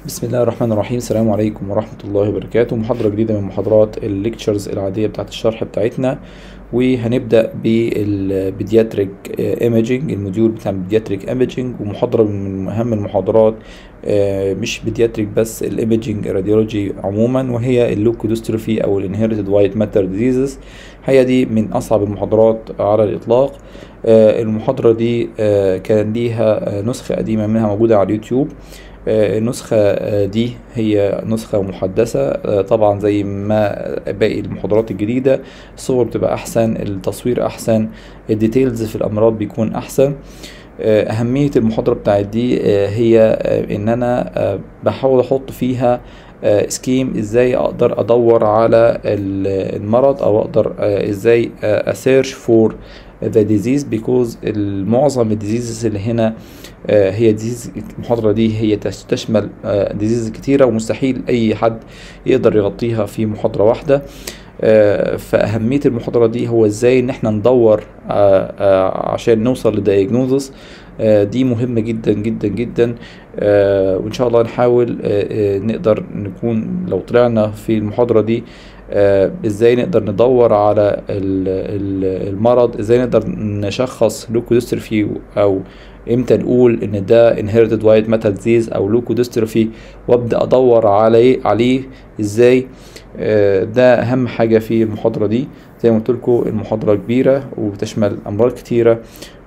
بسم الله الرحمن الرحيم السلام عليكم ورحمة الله وبركاته محاضرة جديدة من محاضرات الليكتشرز العادية بتاعت الشرح بتاعتنا وهنبدأ بالبيدياتريك ايميجينج الموديول بتاع البيدياتريك ايميجينج ومحاضرة من أهم المحاضرات آه، مش بيدياتريك بس الايميجينج راديولوجي عموما وهي اللوكودستروفي او الانهيرتد وايت ماتر ديزيزز هي دي من اصعب المحاضرات على الاطلاق آه، المحاضرة دي آه، كان ليها نسخة قديمة منها موجودة على اليوتيوب آه، النسخة آه، دي هي نسخة محدثة آه، طبعا زي ما باقي المحاضرات الجديدة الصور بتبقى أحسن التصوير أحسن الديتيلز في الأمراض بيكون أحسن آه، أهمية المحاضرة بتاعت دي آه، هي آه، إن أنا آه، بحاول أحط فيها آه، سكيم ازاي اقدر ادور على ال- المرض او اقدر آه، ازاي اسيرش فور ذا ديزيز بيكوز معظم الديزيزز اللي هنا آه، هي ديزيز المحاضرة دي هي تش- تشمل ديزيز كتيرة ومستحيل أي حد يقدر يغطيها في محاضرة واحدة آه، فأهمية المحاضرة دي هو ازاي ان احنا ندور آه، آه، عشان نوصل لدايجنوزس دي مهمة جدا جدا جدا آه، وان شاء الله نحاول آه، آه، نقدر نكون لو طلعنا في المحاضرة دي آه، ازاي نقدر ندور على ال- ال- المرض ازاي نقدر نشخص لوكودستروفي او امتى نقول ان ده inherited white matter disease او لوكودستروفي وابدا ادور عليه عليه ازاي آه، ده اهم حاجه في المحاضره دي زي ما قلت لكم المحاضره كبيره وبتشمل امراض كتيره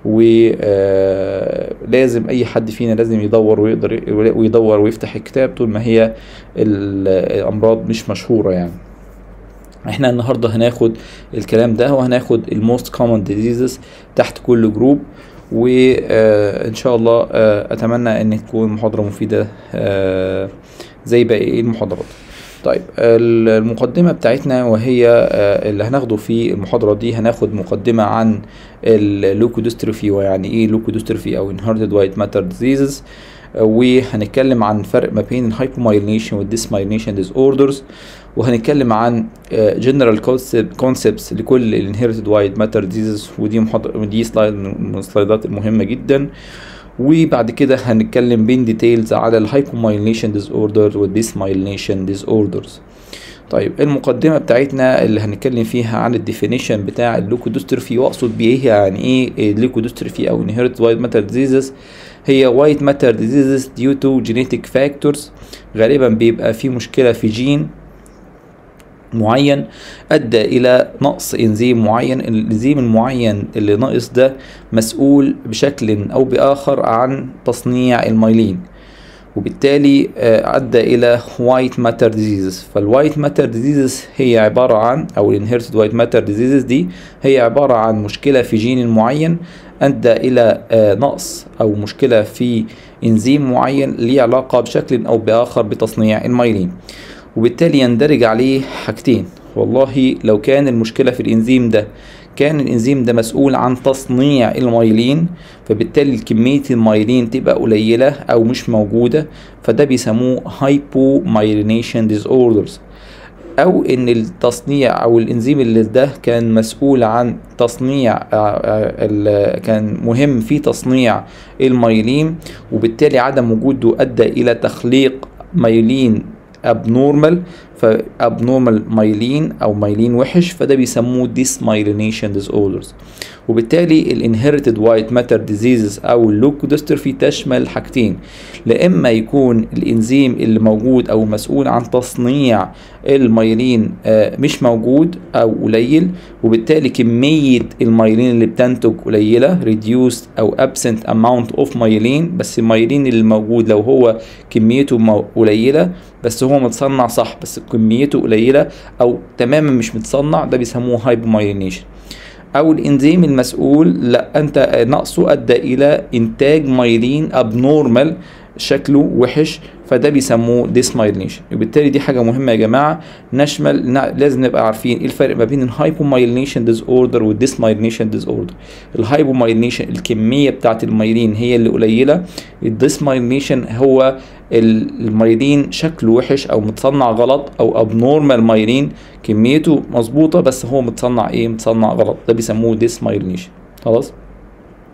ولازم اي حد فينا لازم يدور ويقدر ويدور ويفتح الكتاب طول ما هي ال- الامراض مش مشهوره يعني احنا النهارده هناخد الكلام ده وهناخد الموست كومن ديزيزز تحت كل جروب وان شاء الله آه، اتمنى ان تكون محاضره مفيده آه، زي باقي المحاضرات طيب ال- المقدمه بتاعتنا وهي آه، اللي هناخده في المحاضره دي هناخد مقدمه عن اللوكودستروفي ويعني ايه لوكودستروفي او inherited white matter diseases آه، وهنتكلم عن فرق ما بين الهايبومايلينيشن والديسمايلينيشن ديز اوردرز وهنتكلم عن جنرال كونسبتس لكل الانهيرتد وايت ماتر ديزيز ودي محاضرة ودي سلايد من السلايدات المهمة جدا وبعد كده هنتكلم بين ديتيلز على الهايبومايلينيشن ديز اوردر والديسمايلينيشن ديز اوردرز طيب المقدمة بتاعتنا اللي هنتكلم فيها عن الديفينيشن بتاع اللوكودستروفي واقصد بيه يعني ايه اللوكودستروفي او inherited white matter diseases هي white matter diseases due to genetic factors غالبا بيبقى في مشكلة في جين معين ادى الى نقص انزيم معين الانزيم المعين اللي ناقص ده مسؤول بشكل او باخر عن تصنيع الميلين وبالتالي آه، ادى الى وايت ماتر ديزيزز فالوايت ماتر ديزيزز هي عباره عن او الانهيرتد وايت ماتر ديزيزز دي هي عباره عن مشكله في جين معين ادى الى آه، نقص او مشكله في انزيم معين ليه علاقه بشكل او باخر بتصنيع الميلين وبالتالي يندرج عليه حاجتين والله لو كان المشكلة في الإنزيم ده كان الإنزيم ده مسؤول عن تصنيع الميلين فبالتالي كمية الميلين تبقى قليلة أو مش موجودة فده بيسموه hypomyelination disorders او ان التصنيع او الانزيم اللي ده كان مسؤول عن تصنيع آه، آه، ال- كان مهم في تصنيع الميلين وبالتالي عدم وجوده ادى الى تخليق ميلين ابنورمال فابنورمال مايلين او مايلين وحش فده بيسموه ديسمايلينيشن disorders وبالتالي الانهيرتد وايت ماتر ديزيزز او اللوكودستروفي تشمل حاجتين لا اما يكون الانزيم اللي موجود او مسؤول عن تصنيع الميلين آه، مش موجود او قليل وبالتالي كميه الميلين اللي بتنتج قليله reduced او absent amount of ميلين بس الميلين اللي موجود لو هو كميته مو- قليله بس هو متصنع صح بس كميته قليله او تماما مش متصنع ده بيسموه هايبومايلينيشن او الانزيم المسؤول لا انت نقصه ادى الى انتاج مايلين ابنورمال شكله وحش فده بيسموه ديسمايلينيشن وبالتالي دي حاجه مهمه يا جماعه نشمل نا- لازم نبقى عارفين ايه الفرق ما بين الهايبومايلينيشن ديز اوردر والديسمايلينيشن ديز اوردر الهايبومايلينيشن الكميه بتاعه المايلين هي اللي قليله الديسمايلينيشن هو ال- المايلين شكله وحش او متصنع غلط او ابنورمال مايلين كميته مظبوطه بس هو متصنع ايه متصنع غلط ده بيسموه ديسمايلينيشن خلاص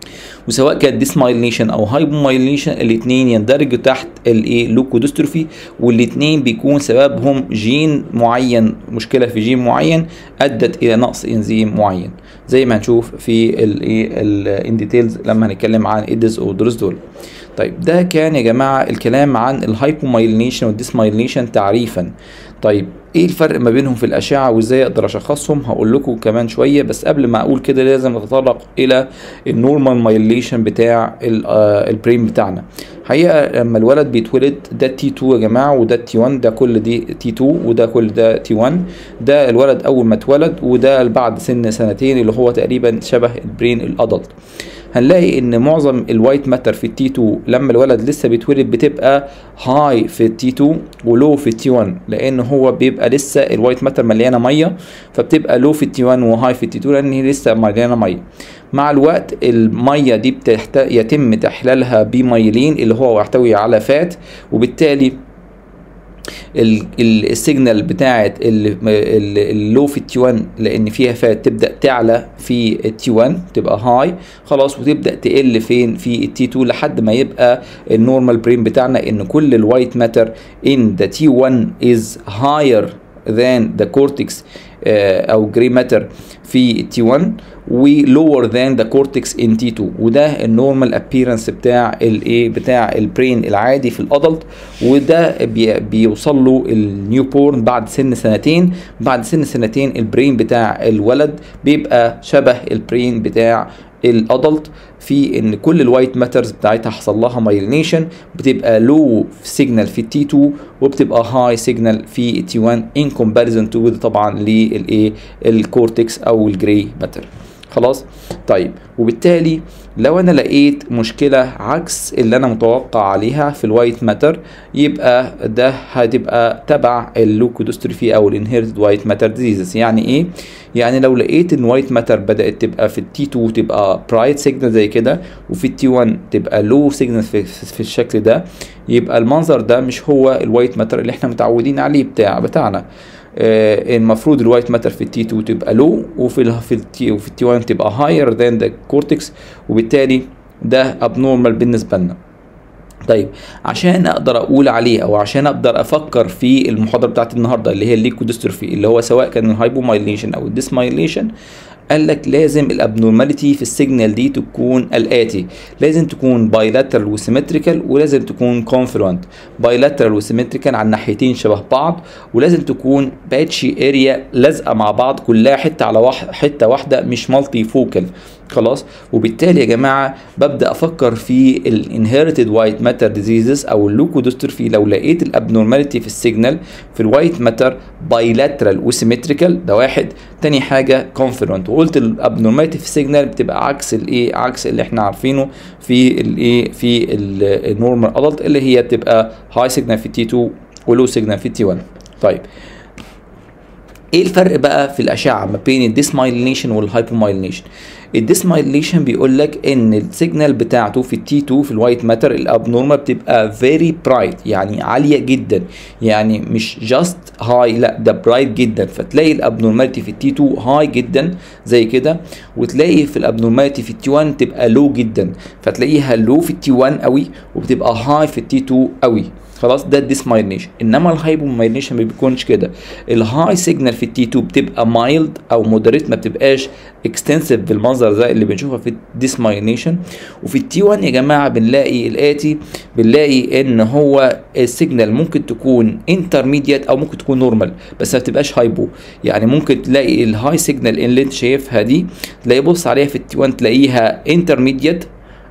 وسواء كانت ديسمايلينيشن او هايبومايلينيشن الاثنين يندرجوا تحت الايه لوكوديستروفي والاثنين بيكون سببهم جين معين مشكله في جين معين ادت الى نقص انزيم معين زي ما هنشوف في الايه ان ديتيلز لما هنتكلم عن ايدز اوردرز دول طيب ده كان يا جماعه الكلام عن الهايبومايلينيشن والديسمايلينيشن تعريفا طيب ايه الفرق ما بينهم في الاشعه وازاي اقدر اشخصهم هقول لكم كمان شويه بس قبل ما اقول كده لازم اتطرق الى النورمال مايليشن بتاع البرين بتاعنا حقيقه لما الولد بيتولد ده تي 2 يا جماعه وده تي 1 ده كل دي تي 2 وده كل ده تي 1 ده الولد اول ما اتولد وده بعد سن سنتين اللي هو تقريبا شبه البرين الادلت هنلاقي ان معظم الوايت ماتر في التي 2 لما الولد لسه بيتولد بتبقى هاي في التي 2 ولو في التي 1 لان هو بيبقى لسه الوايت ماتر مليانه ميه فبتبقى لو في التي 1 وهاي في التي 2 لان هي لسه مليانه ميه مع الوقت الميه دي بتحت... يتم تحليلها بميلين اللي هو يحتوي على فات وبالتالي السيجنال بتاعت اللو في التي 1 لان فيها فات تبدا تعلى في التي 1 تبقى هاي خلاص وتبدا تقل فين في التي 2 لحد ما يبقى النورمال برين بتاعنا ان كل الوايت ماتر ان ذا تي 1 از هاير than the cortex uh, او جري ماتر في تي 1 ولور ذان ذا كورتكس ان تي 2 وده النورمال ابييرنس بتاع الايه بتاع البرين العادي في الادلت وده بي بيوصل له النيو بورن بعد سن سنتين بعد سن سنتين البرين بتاع الولد بيبقى شبه البرين بتاع الادلت في ان كل الوايت ماترز بتاعتها حصل لها مايلينيشن بتبقى لو سيجنال في التي 2 وبتبقى هاي سيجنال في التي 1 ان كومباريزون تو طبعا للايه الكورتكس او الجراي ماتر خلاص طيب وبالتالي لو انا لقيت مشكله عكس اللي انا متوقع عليها في الوايت ماتر يبقى ده هتبقى تبع اللوكودوستروفي او الانهيرتد وايت ماتر ديزيز يعني ايه يعني لو لقيت ان وايت ماتر بدات تبقى في التي 2 تبقى برايت سيجنال زي كده وفي التي 1 تبقى لو سيجنال في, في الشكل ده يبقى المنظر ده مش هو الوايت ماتر اللي احنا متعودين عليه بتاع بتاعنا آه المفروض الوايت ماتر في التي 2 تبقى لو وفي ال في التي وفي التي 1 تبقى هاير ذان ذا كورتكس وبالتالي ده ابنورمال بالنسبه لنا طيب عشان اقدر اقول عليه او عشان اقدر افكر في المحاضره بتاعت النهارده اللي هي الليكوديستروفي اللي هو سواء كان الهايبومايليشن او الديسمايليشن قال لك لازم الابنورماليتي في السيجنال دي تكون الاتي لازم تكون بايلاترال وسيمتريكال ولازم تكون كونفلونت بايلاترال وسيمتريكال على الناحيتين شبه بعض ولازم تكون باتشي اريا لازقه مع بعض كلها حته على واحد حته واحده مش مالتي فوكال خلاص وبالتالي يا جماعه ببدا افكر في الانهيرتد وايت ماتر ديزيزز او اللوكودوستروفي لو لقيت الابنورماليتي في السيجنال في الوايت ماتر بايلاترال وسيمتريكال ده واحد تاني حاجه كونفيرنت وقلت الابنورماليتي في السيجنال بتبقى عكس الايه عكس اللي احنا عارفينه في الايه في النورمال ادلت اللي هي بتبقى هاي سيجنال في تي 2 ولو سيجنال في تي 1 طيب ايه الفرق بقى في الاشعه ما بين الديسمايلينيشن والهايبومايلينيشن الديسمايلينيشن بيقول لك ان السيجنال بتاعته في التي 2 في الوايت ماتر الابنورمال بتبقى فيري برايت يعني عاليه جدا يعني مش جاست هاي لا ده برايت جدا فتلاقي الابنورماليتي في التي 2 هاي جدا زي كده وتلاقي في الابنورماليتي في التي 1 تبقى لو جدا فتلاقيها لو في التي 1 قوي وبتبقى هاي في التي 2 قوي خلاص ده الديسمايلينيشن انما الهايبومايلينيشن ما بيكونش كده الهاي سيجنال في التي 2 بتبقى مايلد او مودريت ما بتبقاش اكستنسيف بالمنظر زي اللي بنشوفها في الديسمايلينيشن وفي التي 1 يا جماعه بنلاقي الاتي بنلاقي ان هو السيجنال ممكن تكون انترميديت او ممكن تكون نورمال بس ما بتبقاش هايبو يعني ممكن تلاقي الهاي سيجنال اللي انت شايفها دي تلاقي بص عليها في التي 1 تلاقيها انترميديت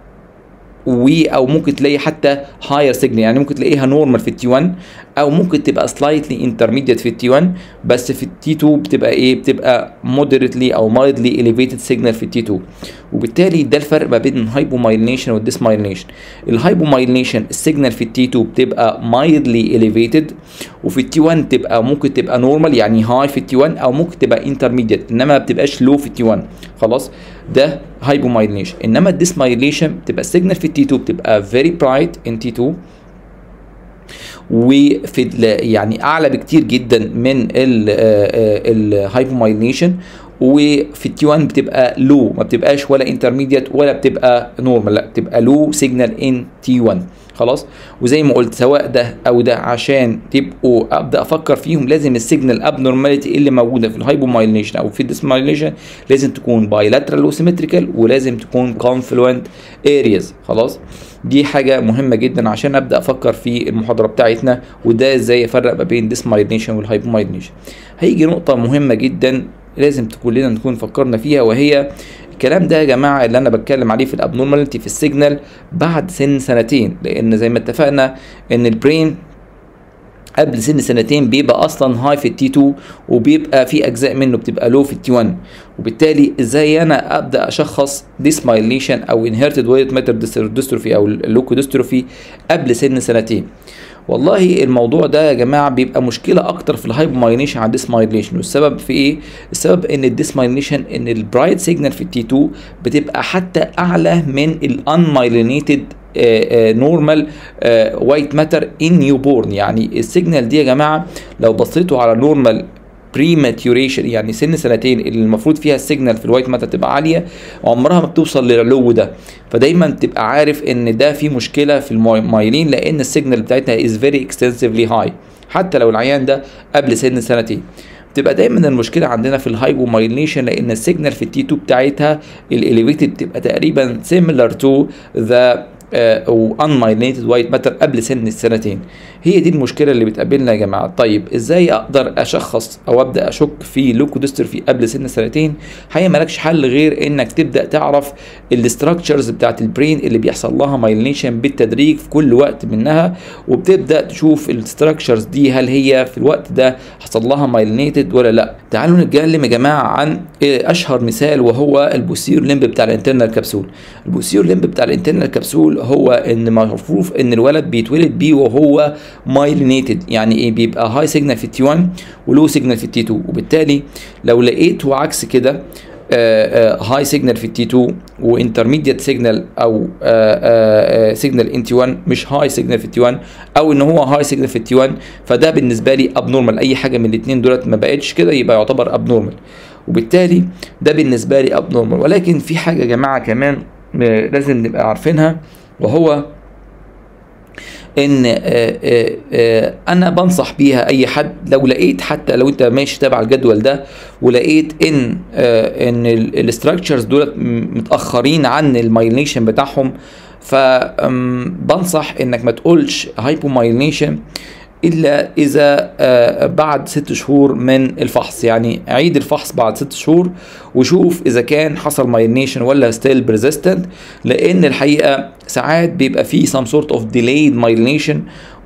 و او ممكن تلاقي حتى هاير سيجنال يعني ممكن تلاقيها نورمال في التي 1 او ممكن تبقى سلايتلي انترميديت في التي 1 بس في التي 2 بتبقى ايه بتبقى مودريتلي او مايلدلي اليفيتد سيجنال في التي 2 وبالتالي ده الفرق ما بين الهايبومايلينيشن والديسمايلينيشن الهايبومايلينيشن السيجنال في التي 2 بتبقى مايلدلي اليفيتد وفي التي 1 تبقى ممكن تبقى نورمال يعني هاي في التي 1 او ممكن تبقى انترميديت انما ما بتبقاش لو في التي 1 خلاص ده هايبومايلينيشن انما الديسمايليشن بتبقى السيجنال في التي 2 بتبقى فيري برايت ان تي 2 وفي يعني اعلى بكتير جدا من الهايبومايلينيشن وفي التي 1 بتبقى لو ما بتبقاش ولا انترميديت ولا بتبقى نورمال لا بتبقى لو سيجنال ان تي 1 خلاص وزي ما قلت سواء ده او ده عشان تبقوا ابدا افكر فيهم لازم السيجنال ابنورماليتي اللي موجوده في الهايبومايلينيشن او في الديسمايلينيشن لازم تكون بايلاترال وسيمتريكال ولازم تكون كونفلوينت ارياز خلاص دي حاجه مهمه جدا عشان ابدا افكر في المحاضره بتاعتنا وده ازاي افرق ما بين ديسمايلينيشن والهايبومايلينيشن هيجي نقطه مهمه جدا لازم كلنا نكون فكرنا فيها وهي الكلام ده يا جماعه اللي انا بتكلم عليه في الابنورماليتي في السيجنال بعد سن سنتين لان زي ما اتفقنا ان البرين قبل سن سنتين بيبقى اصلا هاي في التي 2 وبيبقى في اجزاء منه بتبقى لو في التي 1 وبالتالي ازاي انا ابدا اشخص ديسمايليشن او انهيرتد وايت ماتر ديستروفي او اللوكو ديستروفي قبل سن سنتين والله الموضوع ده يا جماعه بيبقى مشكله اكتر في الهايبومايلينيشن عن الديسمايلينيشن والسبب في ايه السبب ان الديسمايلينيشن ان البرايت سيجنال في التي 2 بتبقى حتى اعلى من الانمايلينيتد نورمال وايت ماتر ان نيو بورن يعني السيجنال دي يا جماعه لو بصيتوا على نورمال بري ماتيوريشن يعني سن سنتين اللي المفروض فيها السيجنال في الوايت ماتر تبقى عاليه عمرها ما بتوصل للعلو ده فدايما تبقى عارف ان ده في مشكله في المايلين لان السيجنال بتاعتها از فيري اكستنسively هاي حتى لو العيان ده قبل سن سنتين بتبقى دايما المشكله عندنا في الهايبومايلينيشن لان السيجنال في التي 2 بتاعتها الاليفيتد بتبقى تقريبا سيميلر تو ذا او unmyelinated وايت ماتر قبل سن السنتين هي دي المشكله اللي بتقابلنا يا جماعه طيب ازاي اقدر اشخص او ابدا اشك في لوكوديستروفي قبل سن سنتين هي مالكش حل غير انك تبدا تعرف الاستراكشرز بتاعت البرين اللي بيحصل لها مايلينيشن بالتدريج في كل وقت منها وبتبدا تشوف الاستراكشرز دي هل هي في الوقت ده حصل لها مايلينيتد ولا لا تعالوا نتكلم يا جماعه عن اشهر مثال وهو البوسير ليمب بتاع الانترنال كبسول البوسير ليمب بتاع الانترنال كبسول هو ان معروف ان الولد بيتولد بيه وهو مايلينيتد يعني ايه بيبقى هاي سيجنال في التي 1 ولو سيجنال في التي 2 وبالتالي لو لقيته عكس كده هاي سيجنال في التي 2 وانترميديت سيجنال او سيجنال ان تي 1 مش هاي سيجنال في التي 1 او ان هو هاي سيجنال في التي 1 فده بالنسبه لي ابنورمال اي حاجه من الاثنين دولت ما بقتش كده يبقى يعتبر ابنورمال وبالتالي ده بالنسبه لي ابنورمال ولكن في حاجه يا جماعه كمان لازم نبقى عارفينها وهو ان آآ آآ انا بنصح بيها اي حد لو لقيت حتى لو انت ماشي تابع الجدول ده ولقيت ان ان الاستراكشرز دول متاخرين عن المايلينيشن بتاعهم فبنصح انك ما تقولش هايبومايلينيشن الا اذا بعد ست شهور من الفحص يعني عيد الفحص بعد ست شهور وشوف اذا كان حصل مايلينيشن ولا ستيل بريزيستنت لان الحقيقه ساعات بيبقى فيه some sort of delayed myelination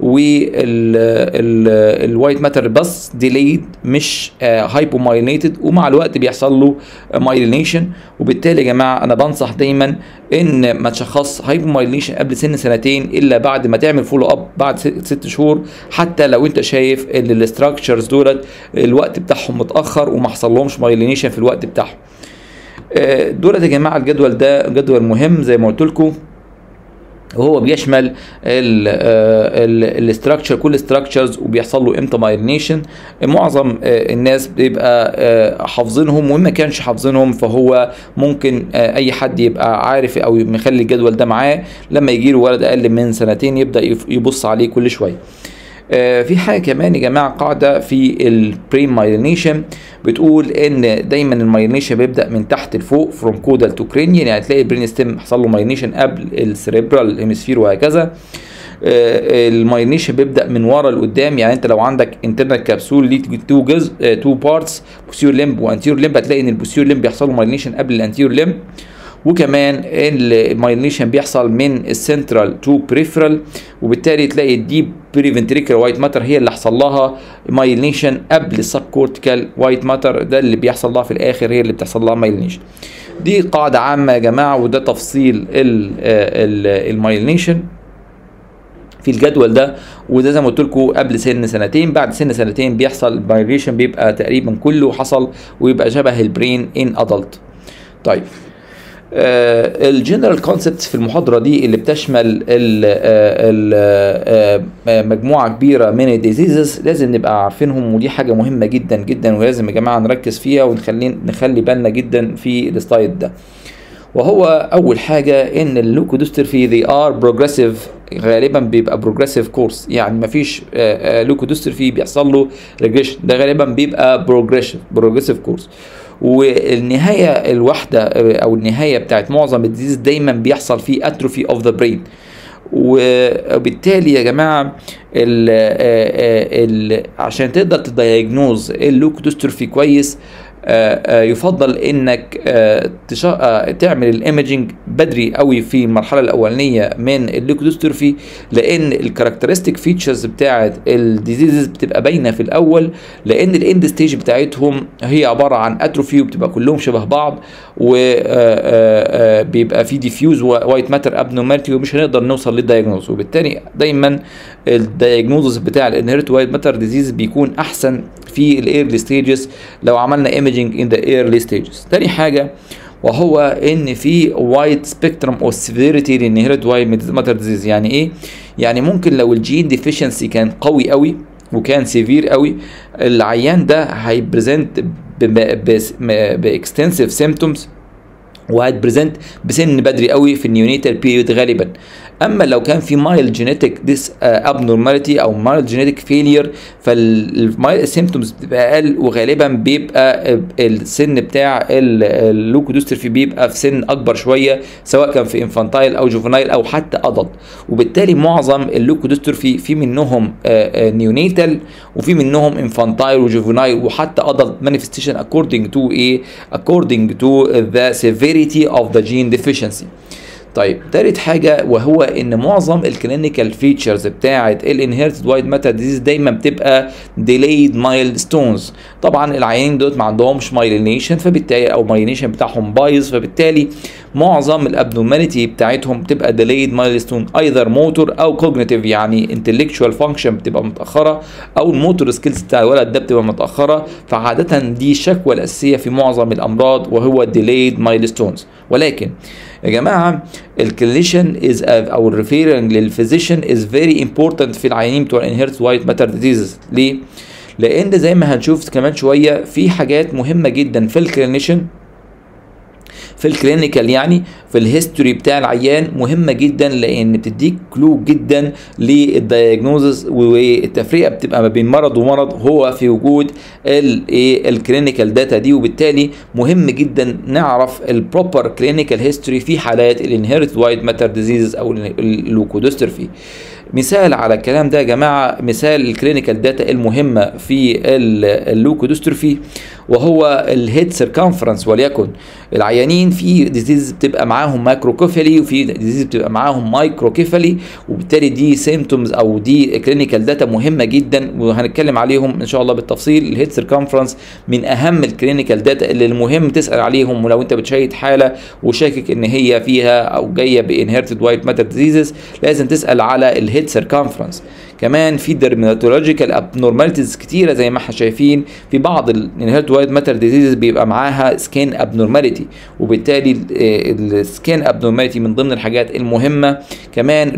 والوايت ماتر بس delayed مش هايبومايلينيتد ومع الوقت بيحصل له مايلينيشن وبالتالي يا جماعه انا بنصح دايما ان ما تشخص هايبومايلينيشن قبل سن سنتين الا بعد ما تعمل فولو اب بعد ست شهور حتى لو انت شايف ان الاستراكشرز دولت الوقت بتاعهم متاخر وما حصلهمش مايلينيشن في الوقت بتاعهم دولت يا جماعه الجدول ده جدول مهم زي ما قلت لكم وهو بيشمل الاستراكشر كل ستراكشرز وبيحصل له امتى مايلينيشن معظم الناس بيبقى حافظينهم وما كانش حافظينهم فهو ممكن اي حد يبقى عارف او مخلي الجدول ده معاه لما يجي له ولد اقل من سنتين يبدا يبص عليه كل شويه آه في حاجه كمان يا جماعه قاعده في البرين مايلينيشن بتقول ان دايما المايلينيشن بيبدا من تحت لفوق فروم كودال تو كرينيال يعني تلاقي البرين ستيم حصل له مايلينيشن قبل السريبرال هيمسفير وهكذا آه المايلينيشن بيبدا من ورا لقدام يعني انت لو عندك انترنال كبسول ليه تو جزء تو بارتس بوسيور ليمب وانتيور ليمب هتلاقي ان البوسيور ليمب بيحصل له مايلينيشن قبل الانتيور ليمب وكمان المايلينيشن بيحصل من السنترال تو بريفرال وبالتالي تلاقي الديب بري فنتريكال وايت ماتر هي اللي حصل لها مايلينيشن قبل السب كورتيكال وايت ماتر ده اللي بيحصل لها في الاخر هي اللي بتحصل لها مايلينيشن دي قاعده عامه يا جماعه وده تفصيل المايلينيشن في الجدول ده وده زي ما قلت لكم قبل سن سنتين بعد سن سنتين بيحصل المايلينيشن بيبقى تقريبا كله حصل ويبقى شبه البرين ان ادلت طيب الجنرال كونسبت في المحاضره دي اللي بتشمل ال ال ال مجموعه كبيره من الديزيزز لازم نبقى عارفينهم ودي حاجه مهمه جدا جدا ولازم يا جماعه نركز فيها ونخلي نخلي بالنا جدا في السلايد ده وهو اول حاجه ان اللوكودوسترفي ذي ار بروجريسيف غالبا بيبقى بروجريسيف كورس يعني مفيش لوكودوسترفي بيحصل له ريجريشن ده غالبا بيبقى بروجريسيف بروجريسيف كورس والنهايه الواحده او النهايه بتاعت معظم الديزيز دايما بيحصل فيه اتروفي اوف ذا برين وبالتالي يا جماعه ال ال عشان تقدر تدايجنوز اللوكودوستروفي كويس يفضل انك تعمل الايمجنج بدري قوي في المرحله الاولانيه من الليكودوستروفي لان الكاركترستيك فيتشرز بتاعه الديزيزز بتبقى باينه في الاول لان الاند ستيج بتاعتهم هي عباره عن اتروفي وبتبقى كلهم شبه بعض وبيبقى في ديفيوز وايت ماتر ابنورماليتي ومش هنقدر نوصل للدايجنوز وبالتالي دايما الدايجنوز بتاع الانهيرت وايت ماتر ديزيز بيكون احسن في الايرلي ستيجز لو عملنا ايمجنج in the early stages تاني حاجة وهو ان في وايد سبيكترم او سيفيريتي للانهيرت وايت ماتر ديزيز يعني ايه يعني ممكن لو الجين ديفيشنسي كان قوي قوي وكان سيفير قوي العيان ده هيبريزنت باكستنسيف سيمتومز وهتبريزنت بسن بدري قوي في النيونيتال بيريود غالبا اما لو كان في مايل جينيتك ديس ابنورماليتي او مايل جينيتك فيلير فالسيمتومز بتبقى اقل وغالبا بيبقى السن بتاع اللوكودوسترفي بيبقى في سن اكبر شويه سواء كان في انفانتايل او جوفنايل او حتى ادلت وبالتالي معظم اللوكودوسترفي في منهم نيونيتال وفي منهم انفانتايل وجوفنايل وحتى ادلت مانيفستيشن according to ايه according to the severity of the gene deficiency طيب تالت حاجة وهو ان معظم الكلينيكال فيتشرز بتاعة الانهيرتد وايت ماتر ديزيز دايما بتبقى ديلايد مايل ستونز طبعا العيانين دول ما عندهمش مايلينيشن فبالتالي او مايلينيشن بتاعهم بايظ فبالتالي معظم الابنورماليتي بتاعتهم بتبقى ديلايد مايل ستون ايذر موتور او كوجنيتيف يعني انتلكشوال فانكشن بتبقى متاخره او الموتور سكيلز بتاع الولد ده بتبقى متاخره فعاده دي الشكوى الاساسيه في معظم الامراض وهو ديلايد مايل ستونز ولكن يا جماعه الكليشن از او الريفيرنج للفيزيشن از فيري امبورتنت في العيانين بتوع الانهيرت وايت ماتر ديزيز ليه؟ لان زي ما هنشوف كمان شويه في حاجات مهمه جدا في الكلينيشن في الكلينيكال يعني في الهيستوري بتاع العيان مهمه جدا لان بتديك كلو جدا للدايجنوزز والتفرقه بتبقى ما بين مرض ومرض هو في وجود الايه الكلينيكال داتا دي وبالتالي مهم جدا نعرف البروبر كلينيكال هيستوري في حالات الانهيرت وايت ماتر ديزيز او اللوكودوسترفي مثال على الكلام ده يا جماعه مثال الكلينيكال داتا المهمه في اللوكودوستروفي وهو الهيد سيركمفرنس وليكن العيانين في ديزيز بتبقى معاهم ماكروكيفالي وفي ديزيز بتبقى معاهم مايكروكيفالي وبالتالي دي سيمتومز او دي كلينيكال داتا مهمه جدا وهنتكلم عليهم ان شاء الله بالتفصيل الهيد سيركمفرنس من اهم الكلينيكال داتا اللي المهم تسال عليهم ولو انت بتشيد حاله وشاكك ان هي فيها او جايه بانهيرتد وايت ماتر ديزيزز لازم تسال على الهيد سيركمفرنس كمان في درماتولوجيكال ابنورماليتيز كتيره زي ما احنا شايفين في بعض الانهيرت وايت ماتر ديزيز بيبقى معاها سكين ابنورماليتي وبالتالي السكين ابنورماليتي من ضمن الحاجات المهمه كمان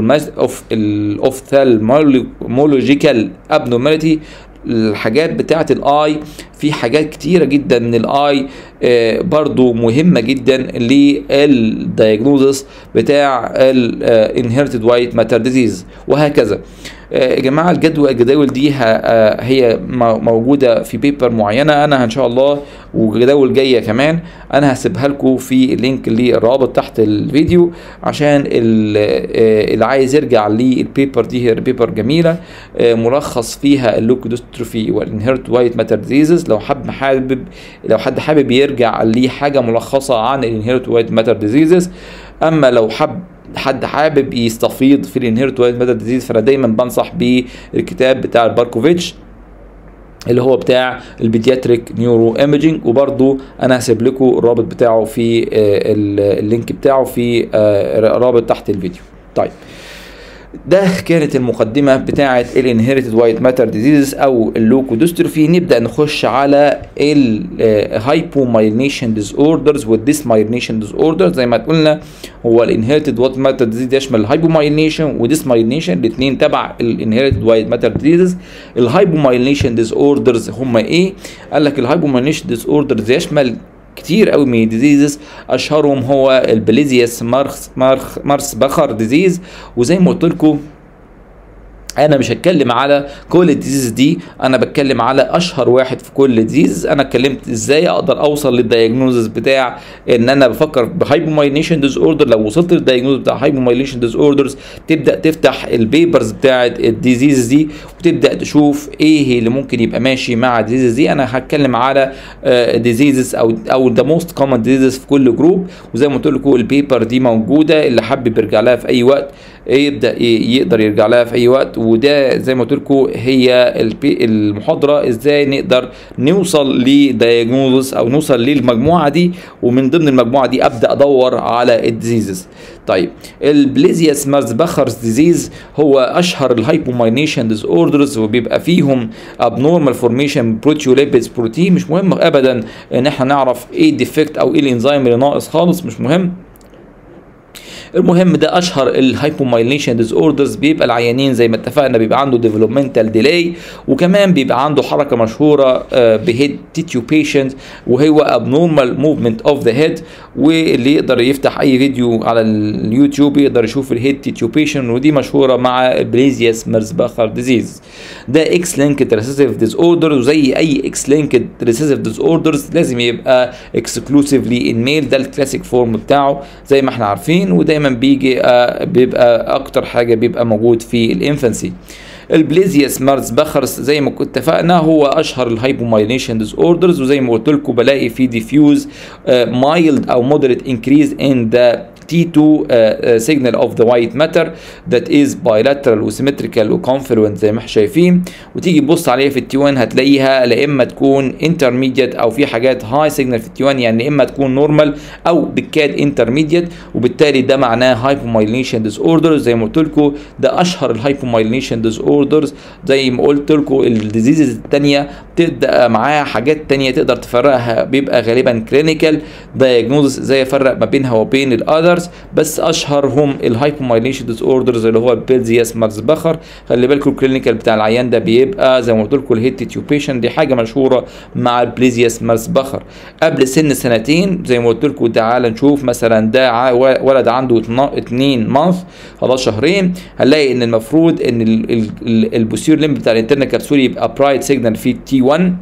الاوفثالمولوجيكال ابنورماليتي الحاجات بتاعه الاي في حاجات كتيرة جدا من الاي آه برضو مهمة جدا للدايجنوزس بتاع الانهيرتد وايت ماتر ديزيز وهكذا يا جماعه الجدول الجداول دي هي موجوده في بيبر معينه انا ان شاء الله وجداول جايه كمان انا هسيبها لكم في اللينك للرابط تحت الفيديو عشان اللي عايز يرجع للبيبر دي هي بيبر جميله ملخص فيها اللوكودوستروفي والانهيرت وايت ماتر ديزيز لو حد حابب لو حد حابب يرجع لحاجه ملخصه عن الانهيرت وايت ماتر ديزيزز اما لو حب حد حابب يستفيض في الانهيرت وايت ماتر ديزيز فانا دايما بنصح بالكتاب بتاع الباركوفيتش اللي هو بتاع البيدياتريك نيورو ايمجينج وبرضو انا هسيب لكم الرابط بتاعه في اللينك بتاعه في رابط تحت الفيديو طيب ده كانت المقدمة بتاعة الانهيرتد وايت ماتر ديزيز او اللوكودستروفي نبدأ نخش على الهايبومايلينيشن ديز اوردرز والديسمايلينيشن ديز اوردرز زي ما قلنا هو الانهيرتد وايت ماتر ديزيز يشمل الهايبومايلينيشن وديسمايلينيشن الاثنين تبع الانهيرتد وايت ماتر ديزيز الهايبومايلينيشن ديز اوردرز هم ايه؟ قال لك الهايبومايلينيشن ديز اوردرز يشمل كتير قوي من الديزيزز اشهرهم هو البليزيوس مارس مارس مارس بخر ديزيز وزي ما قلت لكم انا مش هتكلم على كل الديزيز دي انا بتكلم على اشهر واحد في كل ديزيز انا اتكلمت ازاي اقدر اوصل للدايجنوزس بتاع ان انا بفكر بهايبومايلينيشن ديز اوردر لو وصلت للدايجنوز بتاع هايبومايلينيشن ديز اوردرز تبدا تفتح البيبرز بتاعه الديزيز دي وتبدا تشوف ايه اللي ممكن يبقى ماشي مع الديزيز دي انا هتكلم على ديزيزز او او ذا موست كومن ديزيز في كل جروب وزي ما قلت لكم البيبر دي موجوده اللي حابب يرجع لها في اي وقت يبدا يقدر يرجع لها في اي وقت وده زي ما قلت لكم هي المحاضره ازاي نقدر نوصل لدايجنوزس او نوصل للمجموعه دي ومن ضمن المجموعه دي ابدا ادور على الديزيزز طيب البليزياس مارسبخرز ديزيز هو اشهر الهايبوماينيشن ديز اوردرز وبيبقى فيهم ابنورمال فورميشن بروتيوليبيدز بروتين مش مهم ابدا ان احنا نعرف ايه الديفكت او ايه الانزيم اللي ناقص خالص مش مهم المهم ده اشهر الهايبومايلينيشن ديز اوردرز بيبقى العيانين زي ما اتفقنا بيبقى عنده ديفلوبمنتال ديلاي وكمان بيبقى عنده حركه مشهوره بهيد تيتيوبيشن وهو ابنورمال موفمنت اوف ذا هيد واللي يقدر يفتح اي فيديو على اليوتيوب يقدر يشوف الهيد تيتيوبيشن ودي مشهوره مع البليزياس ميرزباخر ديزيز ده اكس لينكد ريسيسيف ديز اوردر وزي اي اكس لينكد ريسيسيف ديز اوردرز لازم يبقى اكسكلوسيفلي ان ميل ده الكلاسيك فورم بتاعه زي ما احنا عارفين ودايما بيجي آه بيبقى اكتر حاجه بيبقى موجود في الانفانسي البليزياس مارس بخرس زي ما كنت اتفقنا هو اشهر الهايبومايلينيشن ديز اوردرز وزي ما قلت لكم بلاقي في ديفيوز مايلد او مودريت انكريز ان ذا T2 uh, uh, signal of the white matter that is bilateral وسيمتريكال وكونفلوينت زي ما احنا شايفين وتيجي تبص عليها في التي 1 هتلاقيها لا اما تكون انترميديت او في حاجات هاي سيجنال في التي 1 يعني اما تكون نورمال او بالكاد انترميديت وبالتالي ده معناه هايبومايلينيشن ديز اوردر زي ما قلت لكم ده اشهر الهايبومايلينيشن ديز اوردرز زي ما قلت لكم الديزيزز الثانيه تبدا معاها حاجات ثانيه تقدر تفرقها بيبقى غالبا كلينيكال دايجنوزس ازاي افرق ما بينها وبين الاذر بس اشهرهم الهايبومايلينيشن ديز اوردرز اللي هو البيلزياس مارسبخر خلي بالكم الكلينيكال بتاع العيان ده بيبقى زي ما قلت لكم الهيت تيوبيشن دي حاجه مشهوره مع البليزياس مارسبخر قبل سن سنتين زي ما قلت لكم تعال نشوف مثلا ده ولد عنده 2 مانث خلاص شهرين هنلاقي ان المفروض ان البوسيور ليمب بتاع الانترنال كبسول يبقى برايت سيجنال في تي 1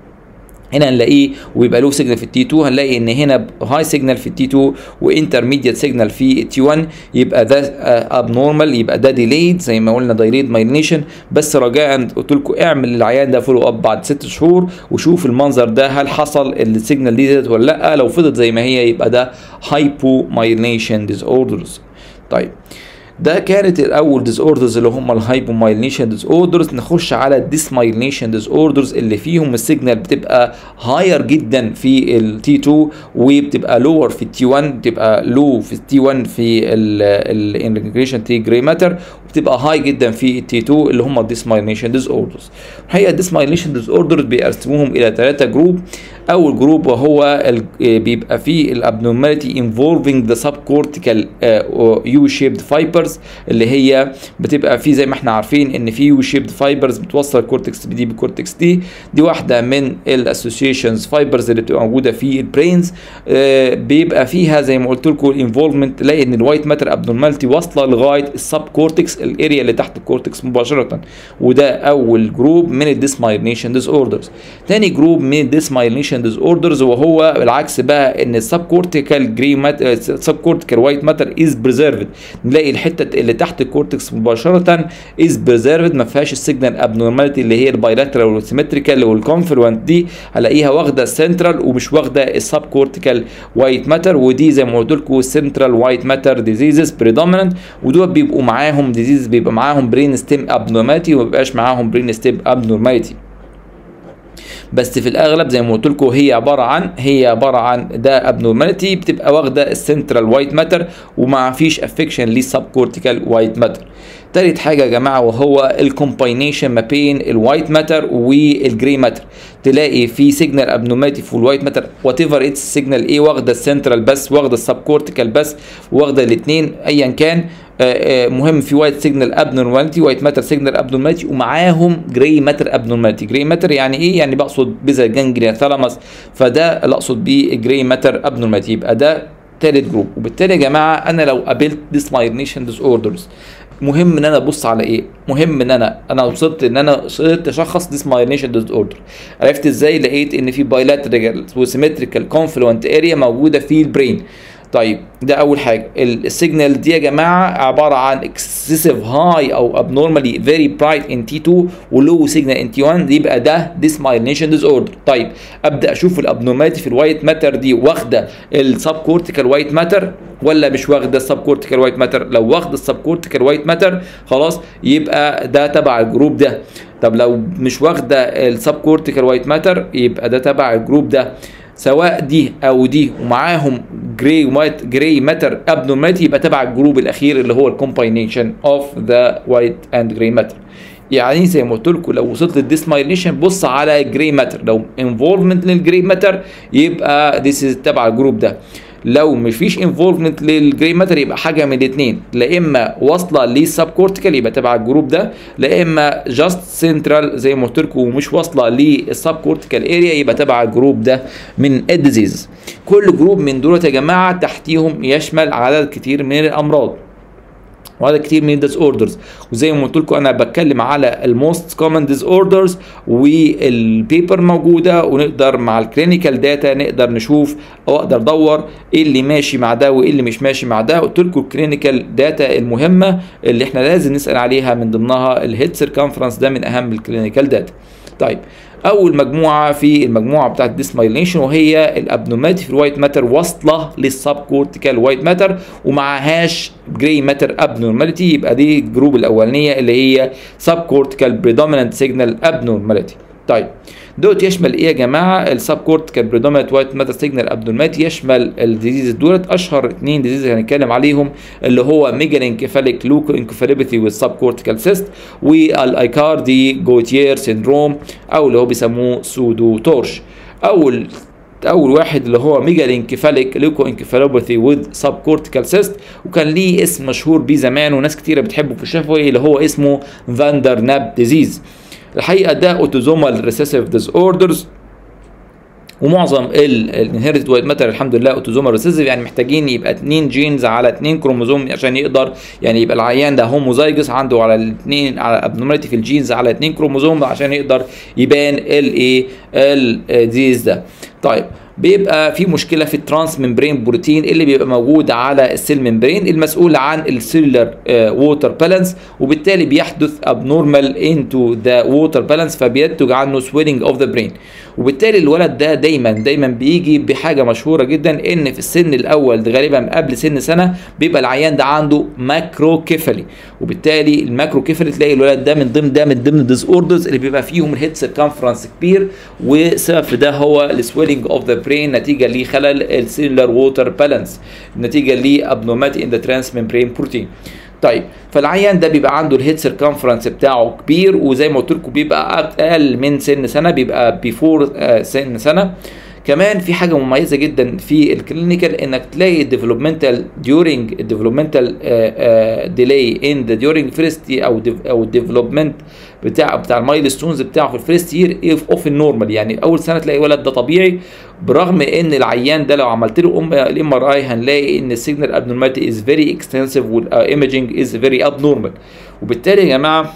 هنا هنلاقيه ويبقى له سيجنال في التي 2 هنلاقي ان هنا هاي سيجنال في التي 2 وانترميديت سيجنال في التي 1 يبقى ده اب نورمال يبقى ده ديليد زي ما قلنا دايليد مايلينيشن بس رجاء قلت لكم اعمل للعيان ده فولو اب بعد ست شهور وشوف المنظر ده هل حصل السيجنال دي زادت ولا لا لو فضلت زي ما هي يبقى ده هايبو مايلينيشن ديز اوردرز طيب ده كانت الاول ديز اوردرز اللي هم الهايبومايلينيشن ديز اوردرز نخش على الديسمايلينيشن ديز اوردرز اللي فيهم السيجنال بتبقى هاير جدا في التي 2 وبتبقى لور في التي 1 بتبقى لو في التي 1 في الانتجريشن تي جراي ماتر وبتبقى هاي جدا في التي 2 اللي هم الديسمايلينيشن ديز اوردرز الحقيقه الديسمايلينيشن ديز اوردرز بيقسموهم الى ثلاثه جروب اول جروب وهو بيبقى فيه الابنورماليتي انفولفينج ذا سب كورتيكال يو شيبد فايبرز اللي هي بتبقى في زي ما احنا عارفين ان في يو شيبد فايبرز بتوصل الكورتكس دي بالكورتكس دي دي واحده من الاسوسيشنز فايبرز اللي بتبقى موجوده في البرينز آه بيبقى فيها زي ما قلت لكم الانفولفمنت تلاقي ان الوايت ماتر ابنورماليتي واصله لغايه السب كورتكس الاريا اللي تحت الكورتكس مباشره وده اول جروب من الديسمايلينيشن ديز اوردرز تاني جروب من الديسمايلينيشن ديز اوردرز وهو بالعكس بقى ان السب كورتيكال جري ماتر السب كورتيكال وايت ماتر از بريزيرفد نلاقي الحته اللي تحت الكورتكس مباشره از بريزيرفد ما فيهاش السيجنال ابنورماليتي اللي هي البايلاترال والسيمتريكال والكونفلوينت دي هلاقيها واخده السنترال ومش واخده السب كورتيكال وايت ماتر ودي زي ما قلت لكم سنترال وايت ماتر ديزيزز بريدوميننت ودول بيبقوا معاهم ديزيز بيبقى معاهم برين ستيم ابنورماليتي وما بيبقاش معاهم برين ستيم ابنورماليتي بس في الاغلب زي ما قلت لكم هي عباره عن هي عباره عن ده ابنورماليتي بتبقى واخده السنترال وايت ماتر وما فيش افكشن للسب كورتيكال وايت ماتر تالت حاجة يا جماعة وهو الكومباينيشن ما بين الوايت ماتر والجري ماتر تلاقي في سيجنال ابنورماليتي في الوايت ماتر وات ايفر اتس سيجنال ايه واخدة السنترال بس واخدة السب كورتيكال بس واخدة الاثنين ايا كان آه، آه، مهم في وايت سيجنال ابنورماليتي وايت ماتر سيجنال ابنورماليتي ومعاهم جراي ماتر ابنورماليتي جراي ماتر يعني ايه يعني بقصد بيزا جانجليا ثالاموس فده اللي اقصد بيه جراي ماتر ابنورماليتي يبقى ده تالت جروب وبالتالي يا جماعه انا لو قابلت ديسمايلينيشن ديس اوردرز مهم ان انا ابص على ايه مهم ان انا انا وصلت ان انا وصلت اشخص ديسمايلينيشن ديس اوردر عرفت ازاي لقيت ان في بايلاترال وسيمتريكال كونفلوينت اريا موجوده في البرين طيب ده اول حاجه السيجنال دي يا جماعه عباره عن اكسسيف هاي او ابنورمالي فيري برايت ان تي 2 ولو سيجنال ان تي 1 يبقى ده ديسمايلينيشن ديز اوردر طيب ابدا اشوف الابنورماليتي في الوايت ماتر دي واخده السب كورتيكال وايت ماتر ولا مش واخده السب كورتيكال وايت ماتر لو واخده السب كورتيكال وايت ماتر خلاص يبقى ده تبع الجروب ده طب لو مش واخده السب كورتيكال وايت ماتر يبقى ده تبع الجروب ده سواء دي او دي ومعاهم جراي وايت جراي ماتر ابنورماليتي يبقى تبع الجروب الاخير اللي هو الكومباينيشن اوف ذا وايت اند جراي ماتر يعني زي ما قلت لكم لو وصلت للديسمايليشن بص على الجراي ماتر لو انفولفمنت للجراي ماتر يبقى ذيس تبع الجروب ده لو مفيش انفولفمنت للجراي ماتر يبقى حاجه من الاثنين لا اما واصله للسب كورتيكال يبقى تبع الجروب ده لا اما جاست سنترال زي ما قلت لكم ومش واصله للسب كورتيكال اريا يبقى تبع الجروب ده من الديزيز كل جروب من دول يا جماعه تحتيهم يشمل عدد كتير من الامراض وهذا كتير من الديس اوردرز وزي ما قلت لكم انا بتكلم على الموست كومن ديس اوردرز والبيبر موجوده ونقدر مع الكلينيكال داتا نقدر نشوف او اقدر ادور ايه اللي ماشي مع ده وايه اللي مش ماشي مع ده قلت لكم الكلينيكال داتا المهمه اللي احنا لازم نسال عليها من ضمنها الهيد سيركمفرنس ده من اهم الكلينيكال داتا طيب اول مجموعه في المجموعه بتاعت الديسمايلينيشن وهي الابنوماتي في الوايت ماتر واصله للسب كورتيكال وايت ماتر ومعهاش جراي ماتر ابنورماليتي يبقى دي الجروب الاولانيه اللي هي سب كورتيكال بريدومينانت سيجنال ابنورماليتي طيب دوت يشمل ايه يا جماعه السب كورتيكال بريدومينانت وايت ماتر سيجنال ابنورماليتي يشمل الديزيز دولت اشهر اثنين ديزيز هنتكلم عليهم اللي هو ميجال انكفاليك لوكو انكفاليباثي والسب كورتيكال سيست والايكاردي جوتير سيندروم او اللي هو بيسموه سودو تورش اول اول واحد اللي هو ميجال انكفاليك ليكو انكفالوباثي وذ سب كورتيكال سيست وكان ليه اسم مشهور بيه زمان وناس كتيره بتحبه في الشفوي اللي هو اسمه فاندر ناب ديزيز الحقيقه ده اوتوزومال ريسيسيف ديز اوردرز ومعظم الانهيرتد وايت ماتر الحمد لله اوتوزومال ريسيسيف يعني محتاجين يبقى اتنين جينز على اتنين كروموزوم عشان يقدر يعني يبقى العيان ده هوموزايجس عنده على الاثنين على ابنورماليتي في الجينز على اتنين كروموزوم عشان يقدر يبان الايه الديز ده طيب بيبقى في مشكله في الترانس ممبرين بروتين اللي بيبقى موجود على السيل ممبرين المسؤول عن السيلولر ووتر بالانس وبالتالي بيحدث ابنورمال انتو ذا ووتر بالانس فبينتج عنه سويلنج اوف ذا برين وبالتالي الولد ده دايما دايما بيجي بحاجه مشهوره جدا ان في السن الاول غالبا قبل سن سنه بيبقى العيان ده عنده ماكرو كيفالي وبالتالي الماكرو كيفالي تلاقي الولد ده من ضمن ده من ضمن الديس اوردرز اللي بيبقى فيهم الهيد سيركمفرنس كبير والسبب في ده هو السويلنج اوف ذا برين نتيجه لخلل السيلولار ووتر بالانس نتيجه لابنورماليتي ان ذا ترانس ممبرين بروتين طيب فالعيان ده بيبقى عنده الهيد سيركمفرنس بتاعه كبير وزي ما قلت لكم بيبقى اقل من سن سنه بيبقى بيفور سن سنه كمان في حاجه مميزه جدا في الكلينيكال انك تلاقي الديفلوبمنتال ديورنج الديفلوبمنتال ديلي ان ذا ديورنج فيرست او div- او الديفلوبمنت بتاع بتاع المايلستونز بتاعه في الفيرست يير اوف النورمال يعني اول سنه تلاقي ولد ده طبيعي برغم ان العيان ده لو عملت له الام ار اي هنلاقي ان السيجنال ابنورماليتي از فيري اكستنسيف والايمجنج از فيري ابنورمال وبالتالي يا جماعه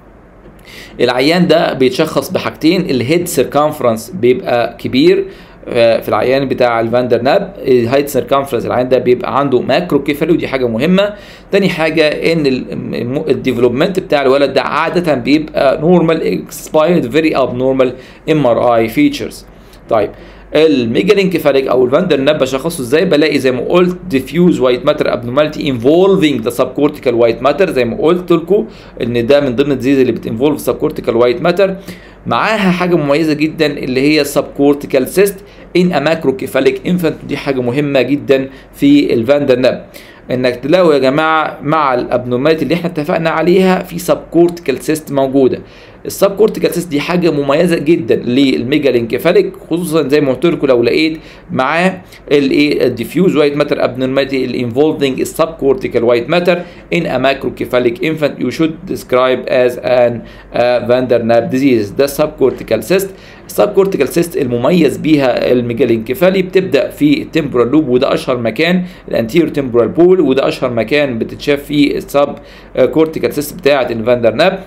العيان ده بيتشخص بحاجتين الهيد سيركمفرنس بيبقى كبير آه، في العيان بتاع الفاندر ناب الهايت سيركمفرنس العيان ده بيبقى عنده ماكرو كيفالي ودي حاجه مهمه تاني حاجه ان الديفلوبمنت بتاع الولد ده عاده بيبقى نورمال اكسبايرد فيري اب نورمال ام ار اي فيتشرز طيب الميجالينكيفاليك او الفاندر ناب بشخصه ازاي بلاقي زي ما قلت ديفيوز وايت ماتر ابنورماليتي انفولفينج ذا سب كورتيكال وايت ماتر زي ما قلت لكم ان ده من ضمن الديزيز اللي بتنفولف سب كورتيكال وايت ماتر معاها حاجه مميزه جدا اللي هي سب كورتيكال سيست ان اماكروكيفاليك انفانت دي حاجه مهمه جدا في الفاندر ناب انك تلاقوا يا جماعه مع الابنورماليتي اللي احنا اتفقنا عليها في سب كورتيكال سيست موجوده السب كورتيكال سيست دي حاجه مميزه جدا للميجالينكيفاليك خصوصا زي ما قلت لكم لو لقيت معاه الايه الديفيوز وايت ماتر ابنورماليتي الانفولفينج السب كورتيكال وايت ماتر ان ا ماكروكيفاليك انفانت يو شود ديسكرايب از ان فاندر ناب ديزيز ده السب كورتيكال سيست السب كورتيكال سيست المميز بيها الميجالينكيفالي بتبدا في التمبرال لوب وده اشهر مكان الانتيرو تمبرال بول وده اشهر مكان بتتشاف فيه السب كورتيكال سيست بتاعه الفاندر ناب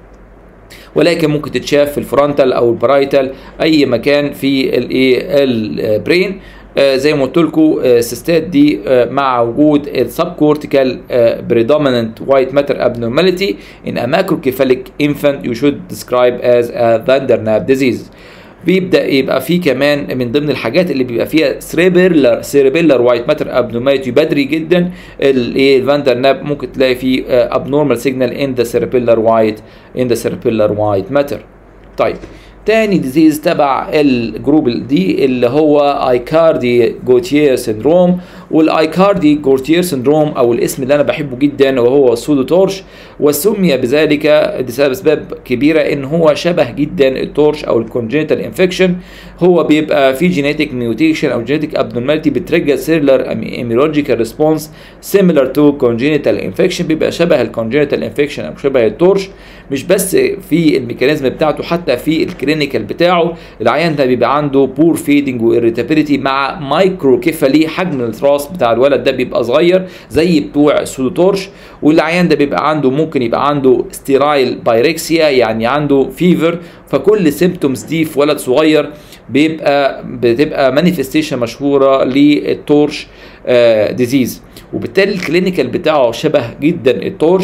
ولكن ممكن تتشاف في الفرونتال او البرايتال اي مكان في الايه البرين آه زي ما قلت لكم السيستات دي آه مع وجود السب كورتيكال بريدوميننت وايت ماتر ابنورماليتي ان ا ماكروكيفاليك انفانت يو شود ديسكرايب از ا فاندر ناب ديزيز بيبدا يبقى في كمان من ضمن الحاجات اللي بيبقى فيها سريبيلر سيريبيلر وايت ماتر ابنورماليتي بدري جدا الايه الفاندر ناب ممكن تلاقي فيه ابنورمال سيجنال ان ذا سيريبيلر وايت ان ذا سيريبيلر وايت ماتر طيب تاني ديزيز تبع الجروب دي اللي هو ايكاردي جوتير سندروم والايكاردي جوتير سندروم او الاسم اللي انا بحبه جدا وهو سودو تورش وسمي بذلك بسبب اسباب كبيره ان هو شبه جدا التورش او الكونجنتال انفكشن هو بيبقى في جينيتك ميوتيشن او جينيتك ابنورماليتي بتريجر سيلر ايميولوجيكال ريسبونس سيميلر تو كونجنتال انفكشن بيبقى شبه الكونجنتال انفكشن او شبه التورش مش بس في الميكانيزم بتاعته حتى في الكلينيكال بتاعه العيان ده بيبقى عنده بور فيدنج واريتابيليتي مع مايكرو كيفالي حجم الراس بتاع الولد ده بيبقى صغير زي بتوع السودوتورش والعيان ده بيبقى عنده ممكن يبقى عنده ستيرايل بايركسيا يعني عنده فيفر فكل سيمبتومز دي في ولد صغير بيبقى بتبقى مانيفستيشن مشهوره للتورش آه ديزيز وبالتالي الكلينيكال بتاعه شبه جدا التورش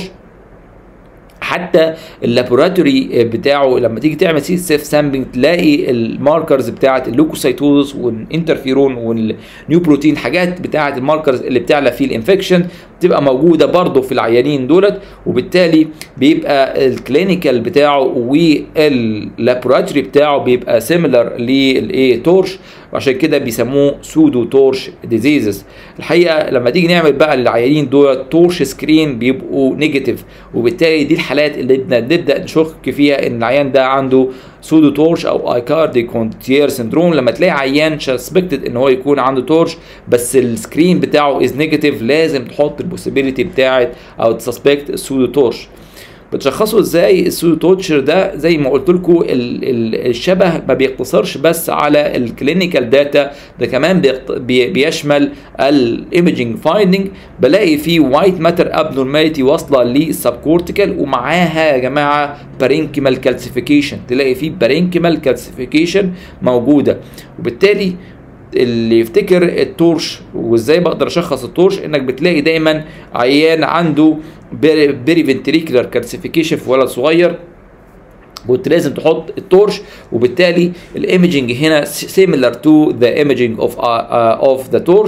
حتى اللابوراتوري بتاعه لما تيجي تعمل سي سيف سامبلنج تلاقي الماركرز بتاعه اللوكوسايتوز والانترفيرون والنيو بروتين حاجات بتاعه الماركرز اللي بتعلى فيه الانفكشن تبقى موجوده برضه في العيانين دولت وبالتالي بيبقى الكلينيكال بتاعه واللابوراتوري بتاعه بيبقى سيميلر للايه تورش وعشان كده بيسموه سودو تورش ديزيزز الحقيقه لما تيجي نعمل بقى للعيانين دول تورش سكرين بيبقوا نيجاتيف وبالتالي دي الحالات اللي نبدا نشك فيها ان العيان ده عنده سودو تورش او ايكاردي كونتير سندروم لما تلاقي عيان سسبكتد ان هو يكون عنده تورش بس السكرين بتاعه از نيجاتيف لازم تحط البوسيبيليتي بتاعت او تسسبكت السودو تورش بتشخصوا ازاي السودو توتشر ده زي ما قلت لكم الشبه ما بيقتصرش بس على الكلينيكال داتا ده كمان بي بيشمل الايمجنج فايندنج بلاقي فيه وايت ماتر ابنورماليتي واصله للسبكورتيكال ومعاها يا جماعه بارينكيمال كالسيفيكيشن تلاقي فيه بارينكيمال كالسيفيكيشن موجوده وبالتالي اللي يفتكر التورش وازاي بقدر اشخص التورش انك بتلاقي دايما عيان عنده بيري فنتريكولار كالسيفيكيشن في ولد صغير كنت لازم تحط التورش وبالتالي الايمجنج هنا similar to the imaging of uh, uh, of the torch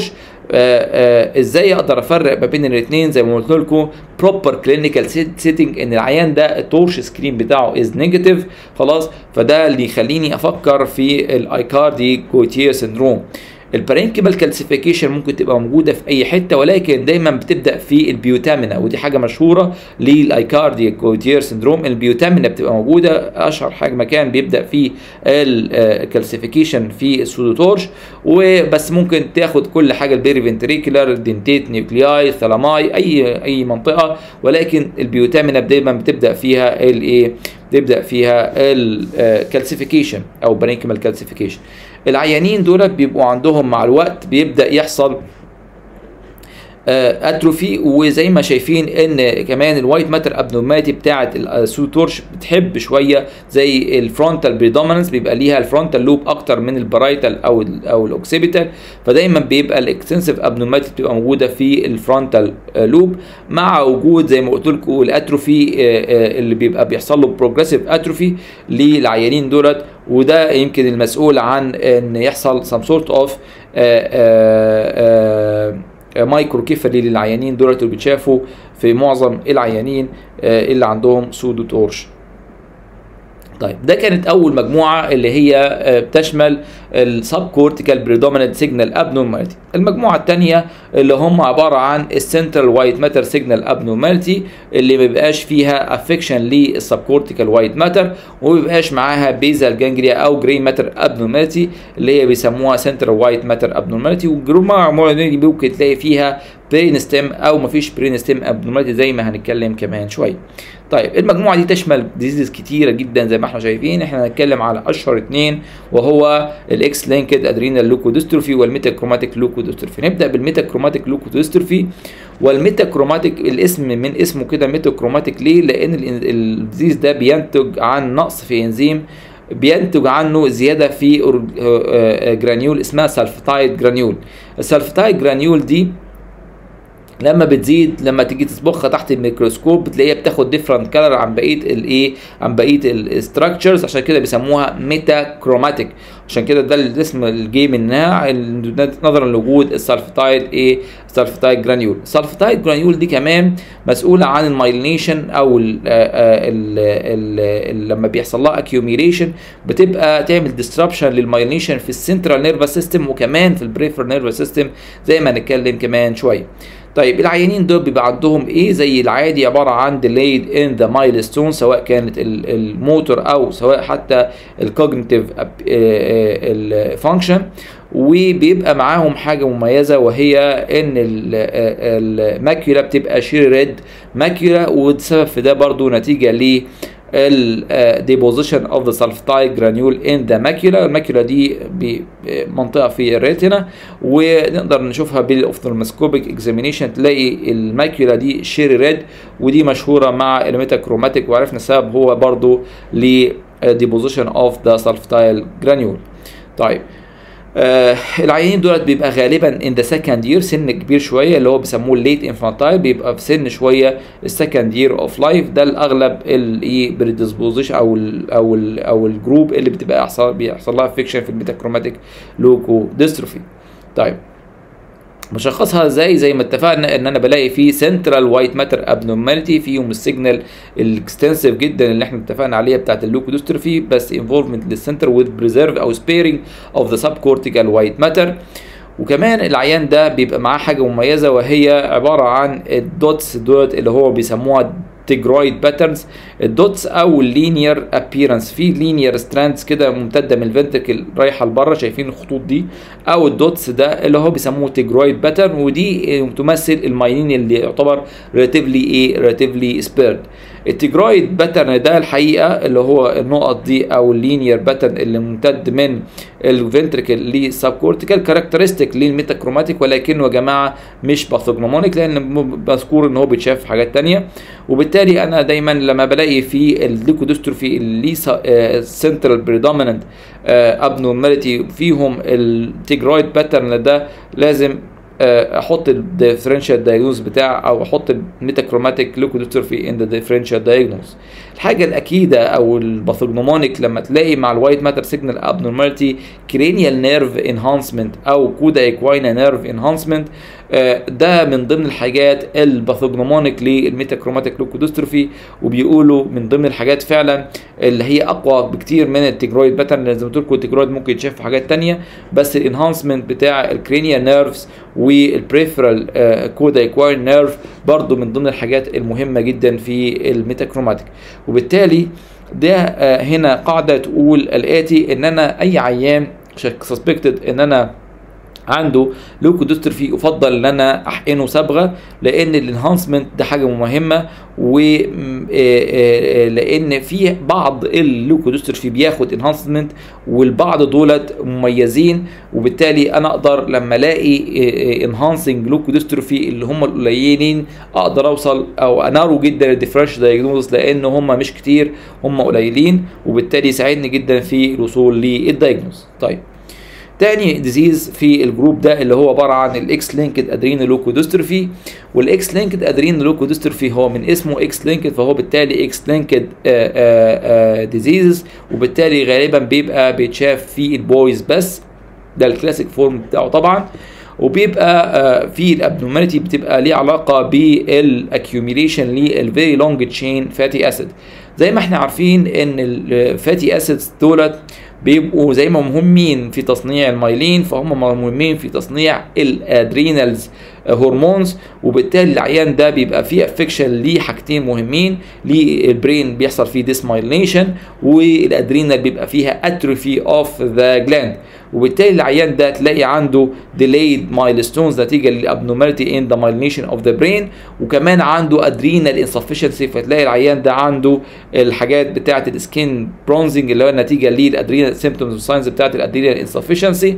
ازاي اقدر افرق ما بين الاثنين زي ما قلت لكم بروبر كلينيكال سيتنج ان العيان ده التورش سكرين بتاعه از نيجاتيف خلاص فده اللي يخليني افكر في الايكاردي كوتير سندروم البارينكيمال كالسيفيكيشن ممكن تبقى موجوده في اي حته ولكن دايما بتبدا في البيوتامينا ودي حاجه مشهوره للايكاردي كوتير سندروم البيوتامينا بتبقى موجوده اشهر حاجه مكان بيبدا فيه الكالسيفيكيشن في السودوتورش وبس ممكن تاخد كل حاجه البيري فنتريكولار دنتيت نيوكلياي ثلاماي اي اي منطقه ولكن البيوتامينا دايما بتبدا فيها الايه تبدا فيها الكالسيفيكيشن او بارينكيمال كالسيفيكيشن العيانين دول بيبقوا عندهم مع الوقت بيبدا يحصل اتروفي وزي ما شايفين ان كمان الوايت ماتر ابنورماليتي بتاعه السوتورش بتحب شويه زي الفرونتال بريدومينانس بيبقى ليها الفرونتال لوب اكتر من البرايتال او ال او الاوكسيبيتال فدايما بيبقى الاكستنسيف ابنورماليتي بتبقى موجوده في الفرونتال لوب مع وجود زي ما قلت لكم الاتروفي اللي بيبقى بيحصل له بروجريسيف اتروفي للعيانين دولت وده يمكن المسؤول عن ان يحصل some sort of مايكرو كيفالي للعيانين دولت اللي بيتشافوا في معظم العيانين اللي عندهم سودو تورش طيب ده كانت اول مجموعه اللي هي بتشمل السب كورتيكال بريدومينانت سيجنال ابنورماليتي المجموعه الثانيه اللي هم عباره عن السنترال وايت ماتر سيجنال ابنورماليتي اللي ما بيبقاش فيها افكشن للسب كورتيكال وايت ماتر وما بيبقاش معاها بيزال جانجليا او جري ماتر ابنورماليتي اللي هي بيسموها سنترال وايت ماتر ابنورماليتي والمجموعه دي ممكن تلاقي فيها برين ستيم او مفيش برين ستيم ابنورماليتي زي ما هنتكلم كمان شويه طيب المجموعه دي تشمل ديزيز كتيره جدا زي ما احنا شايفين احنا هنتكلم على اشهر اثنين وهو الاكس لينكد ادرينال لوكوديستروفي والميتاكروماتيك لوكوديستروفي نبدا بالميتاكروماتيك لوكوديستروفي والميتاكروماتيك الاسم من اسمه كده ميتاكروماتيك ليه لان الديزيز ده بينتج عن نقص في انزيم بينتج عنه زياده في جرانيول اسمها سلفتايد جرانيول السلفتايد جرانيول دي لما بتزيد لما تيجي تصبغها تحت الميكروسكوب بتلاقيها بتاخد ديفرنت كلر عن بقيه الايه عن بقيه الاستراكشرز عشان كده بيسموها ميتا كروماتيك عشان كده ده الاسم الجي منها نظرا لوجود السلفتايد ايه سلفتايد جرانيول السلفتايد جرانيول دي كمان مسؤوله عن المايلينيشن او ال ال ال لما بيحصل لها اكيوميليشن بتبقى تعمل ديستربشن للمايلينيشن في السنترال نيرفس سيستم وكمان في البريفر نيرفس سيستم زي ما هنتكلم كمان شويه طيب العيانين دول بيبقى عندهم ايه زي العادي عباره عن delayed in the milestone سواء كانت الموتور او سواء حتى الكوجنيتيف الفانكشن وبيبقى معاهم حاجه مميزه وهي ان الماكيولا بتبقى شير ريد ماكيولا والسبب في ده برضو نتيجه ل deposition of the sulfide granule in the macula الماكيولا دي منطقه في الريتنا ونقدر نشوفها بالاوفثالموسكوبيك اكزامينيشن تلاقي الماكيولا دي شيري ريد ودي مشهوره مع الميتاكروماتيك وعرفنا السبب هو برضو ل deposition of the sulfide granule طيب آه العيانين دولت بيبقى غالبا ان ذا سكند يير سن كبير شويه اللي هو بيسموه الليت انفانتايل بيبقى في سن شويه السكند يير اوف لايف ده الاغلب الايه بريدisposition او ال او ال او الجروب اللي بتبقى يحصل بيحصل لها فيكشن في الميتاكروماتيك لوكو ديستروفي طيب مشخصها ازاي زي ما اتفقنا ان انا بلاقي فيه سنترال وايت ماتر ابنورماليتي فيهم السيجنال الاكستنسيف جدا اللي احنا اتفقنا عليها بتاعت اللوكوديستروفي بس انفولفمنت للسنتر وذ بريزيرف او سبيرنج اوف ذا سب كورتيكال وايت ماتر وكمان العيان ده بيبقى معاه حاجه مميزه وهي عباره عن الدوتس دوت اللي هو بيسموها تيجرويد باترنز الدوتس او اللينير ابييرنس في لينير ستراندز كده ممتده من الفنتركل رايحه لبره شايفين الخطوط دي او الدوتس ده اللي هو بيسموه تيجرويد باترن ودي تمثل المايلين اللي يعتبر ريلاتيفلي ايه ريلاتيفلي سبيرد التيجرويد باترن ده الحقيقه اللي هو النقط دي او اللينير باترن اللي ممتد من الفنتركل للسب كورتيكال كاركترستيك للميتاكروماتيك ولكنه يا جماعه مش باثوجنومونيك لان مذكور ان هو بيتشاف في حاجات ثانيه وبالتالي انا دايما لما بلاقي في الليكوديستروفي اللي سنترال بريدوميننت ابنورماليتي فيهم التيجرويد باترن ده لازم احط الديفرنشال دايجنوز بتاع او احط الميتاكروماتيك لوكوديستروفي ان ذا ديفرنشال دايجنوز الحاجه الاكيده او الباثوجنومونيك لما تلاقي مع الوايت ماتر سيجنال ابنورماليتي كرينيال نيرف انهانسمنت او كودا ايكواينا نيرف انهانسمنت ده من ضمن الحاجات الباثوجنومونيك للميتاكروماتيك لوكوديستروفي وبيقولوا من ضمن الحاجات فعلا اللي هي اقوى بكتير من التيجرويد باترن لان زي ما قلت لكم التيجرويد ممكن يتشاف في حاجات تانية بس الانهانسمنت بتاع الكرينيال نيرفز والبريفرال كودا ايكواين نيرف برضو من ضمن الحاجات المهمه جدا في الميتاكروماتيك وبالتالي ده هنا قاعده تقول الاتي ان انا اي عيان سسبكتد ان انا عنده لوكوديستروفي يفضل ان انا احقنه صبغه لان الانهانسمنت ده حاجه مهمه و لان في بعض اللوكوديستروفي بياخد انهانسمنت والبعض دولت مميزين وبالتالي انا اقدر لما الاقي انهانسنج لوكوديستروفي اللي هم القليلين اقدر اوصل او انارو جدا الديفرنشال دايجنوز لان هم مش كتير هم قليلين وبالتالي يساعدني جدا في الوصول للدايجنوز طيب تاني ديزيز في الجروب ده اللي هو عباره عن الاكس لينكد ادرينالوكوديستروفي والاكس لينكد ادرينالوكوديستروفي هو من اسمه اكس لينكد فهو بالتالي اكس لينكد ديزيز وبالتالي غالبا بيبقى بيتشاف في البويز بس ده الكلاسيك فورم بتاعه طبعا وبيبقى في الابنورماليتي بتبقى ليه علاقه بالاكيوميليشن للفيري لونج تشين فاتي اسيد زي ما احنا عارفين ان الفاتي اسيدز دولت بيبقوا زي ما مهمين في تصنيع المايلين فهم مهمين في تصنيع الادرينالز هرمونز وبالتالي العيان ده بيبقى فيه افكشن ليه حاجتين مهمين للبرين بيحصل فيه ديسمايلينيشن والادرينال بيبقى فيها اتروفي اوف ذا جلاند وبالتالي العيان ده تلاقي عنده delayed milestones نتيجه للابنورماليتي ان ذا مايلينيشن اوف ذا برين وكمان عنده ادرينال insufficiency فتلاقي العيان ده عنده الحاجات بتاعه السكين برونزنج اللي هو نتيجه للادرينال سيمبتومز والساينز بتاعه الادرينال insufficiency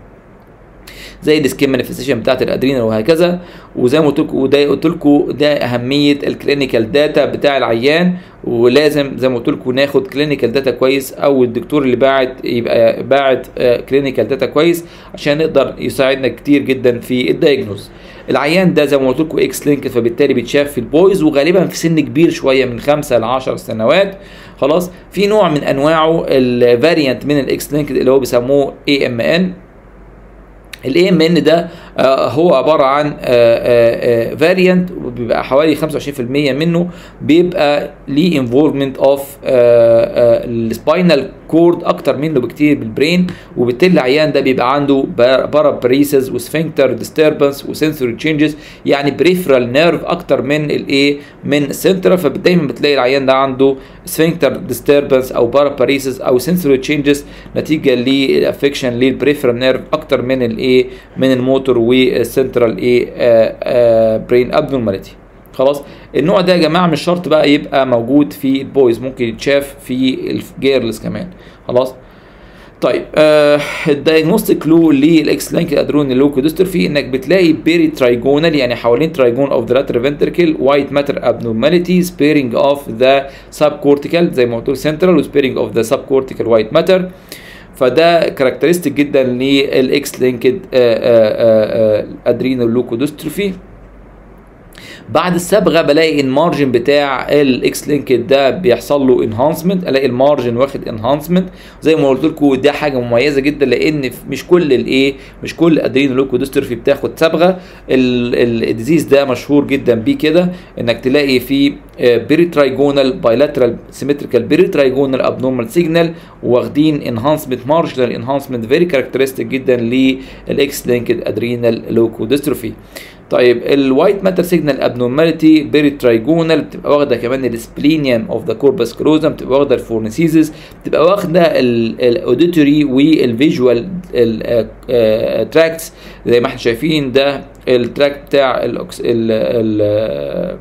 زي السكين مانيفستيشن بتاعت الادرينال وهكذا وزي ما قلت لكم وده قلت لكم ده اهميه الكلينيكال داتا بتاع العيان ولازم زي ما قلت لكم ناخد كلينيكال داتا كويس او الدكتور اللي باعت يبقى باعت كلينيكال داتا كويس عشان نقدر يساعدنا كتير جدا في الدايجنوز العيان ده زي ما قلت لكم اكس لينك فبالتالي بيتشاف في البويز وغالبا في سن كبير شويه من 5 ل 10 سنوات خلاص في نوع من انواعه الفاريانت من الاكس لينك اللي هو بيسموه اي ام ان الاي ام ان ده آه هو عباره عن فاريانت بيبقى حوالي 25% منه بيبقى ليه انفولفمنت اوف السباينال كورد اكتر منه بكتير بالبرين وبالتالي العيان ده بيبقى عنده بارابريسز وسفنكتر ديستربنس وسنسوري تشينجز يعني بريفرال نيرف اكتر من الايه من السنترال فدايما بتلاقي العيان ده عنده سفنكتر ديستربنس او بارابريسز او سنسوري تشينجز نتيجه للافكشن للبريفرال نيرف اكتر من الايه من الموتور والسنترال ايه برين ابنورماليتي خلاص النوع ده يا جماعه مش شرط بقى يبقى موجود في البويز ممكن يتشاف في الجيرلز كمان خلاص طيب آه الدايجنوستيك كلو للاكس لينك ادرون لوكوديستروفي انك بتلاقي بيري ترايجونال يعني حوالين ترايجون اوف ذا لاتر فنتركل وايت ماتر ابنورماليتي سبيرنج اوف ذا سب كورتيكال زي ما قلت سنترال وسبيرنج اوف ذا سب كورتيكال وايت ماتر فده كاركترستيك جدا للاكس لينكد ادرينال لوكوديستروفي بعد الصبغه بلاقي المارجن بتاع الاكس لينكد ده بيحصل له انهانسمنت الاقي المارجن واخد انهانسمنت زي ما قلت لكم ده حاجه مميزه جدا لان مش كل الايه مش كل ادرينال لوكوديستروفي بتاخد صبغه الديزيز ده مشهور جدا بيه كده انك تلاقي فيه بيري ترايجونال بايلاترال سيمتريكال بيري ترايجونال ابنورمال سيجنال واخدين انهانسمنت مارجنال انهانسمنت فيري كاركترستيك جدا للاكس لينكد ادرينال لوكوديستروفي طيب الوايت ماتر سيجنال ابنورماليتي بيري ترايجونال بتبقى واخده كمان السبلينيوم اوف ذا كوربس كلوزم بتبقى واخده الفورنسيزس بتبقى واخده الاوديتوري والفيجوال تراكتس زي ما احنا شايفين ده التراك بتاع الأكس ال ال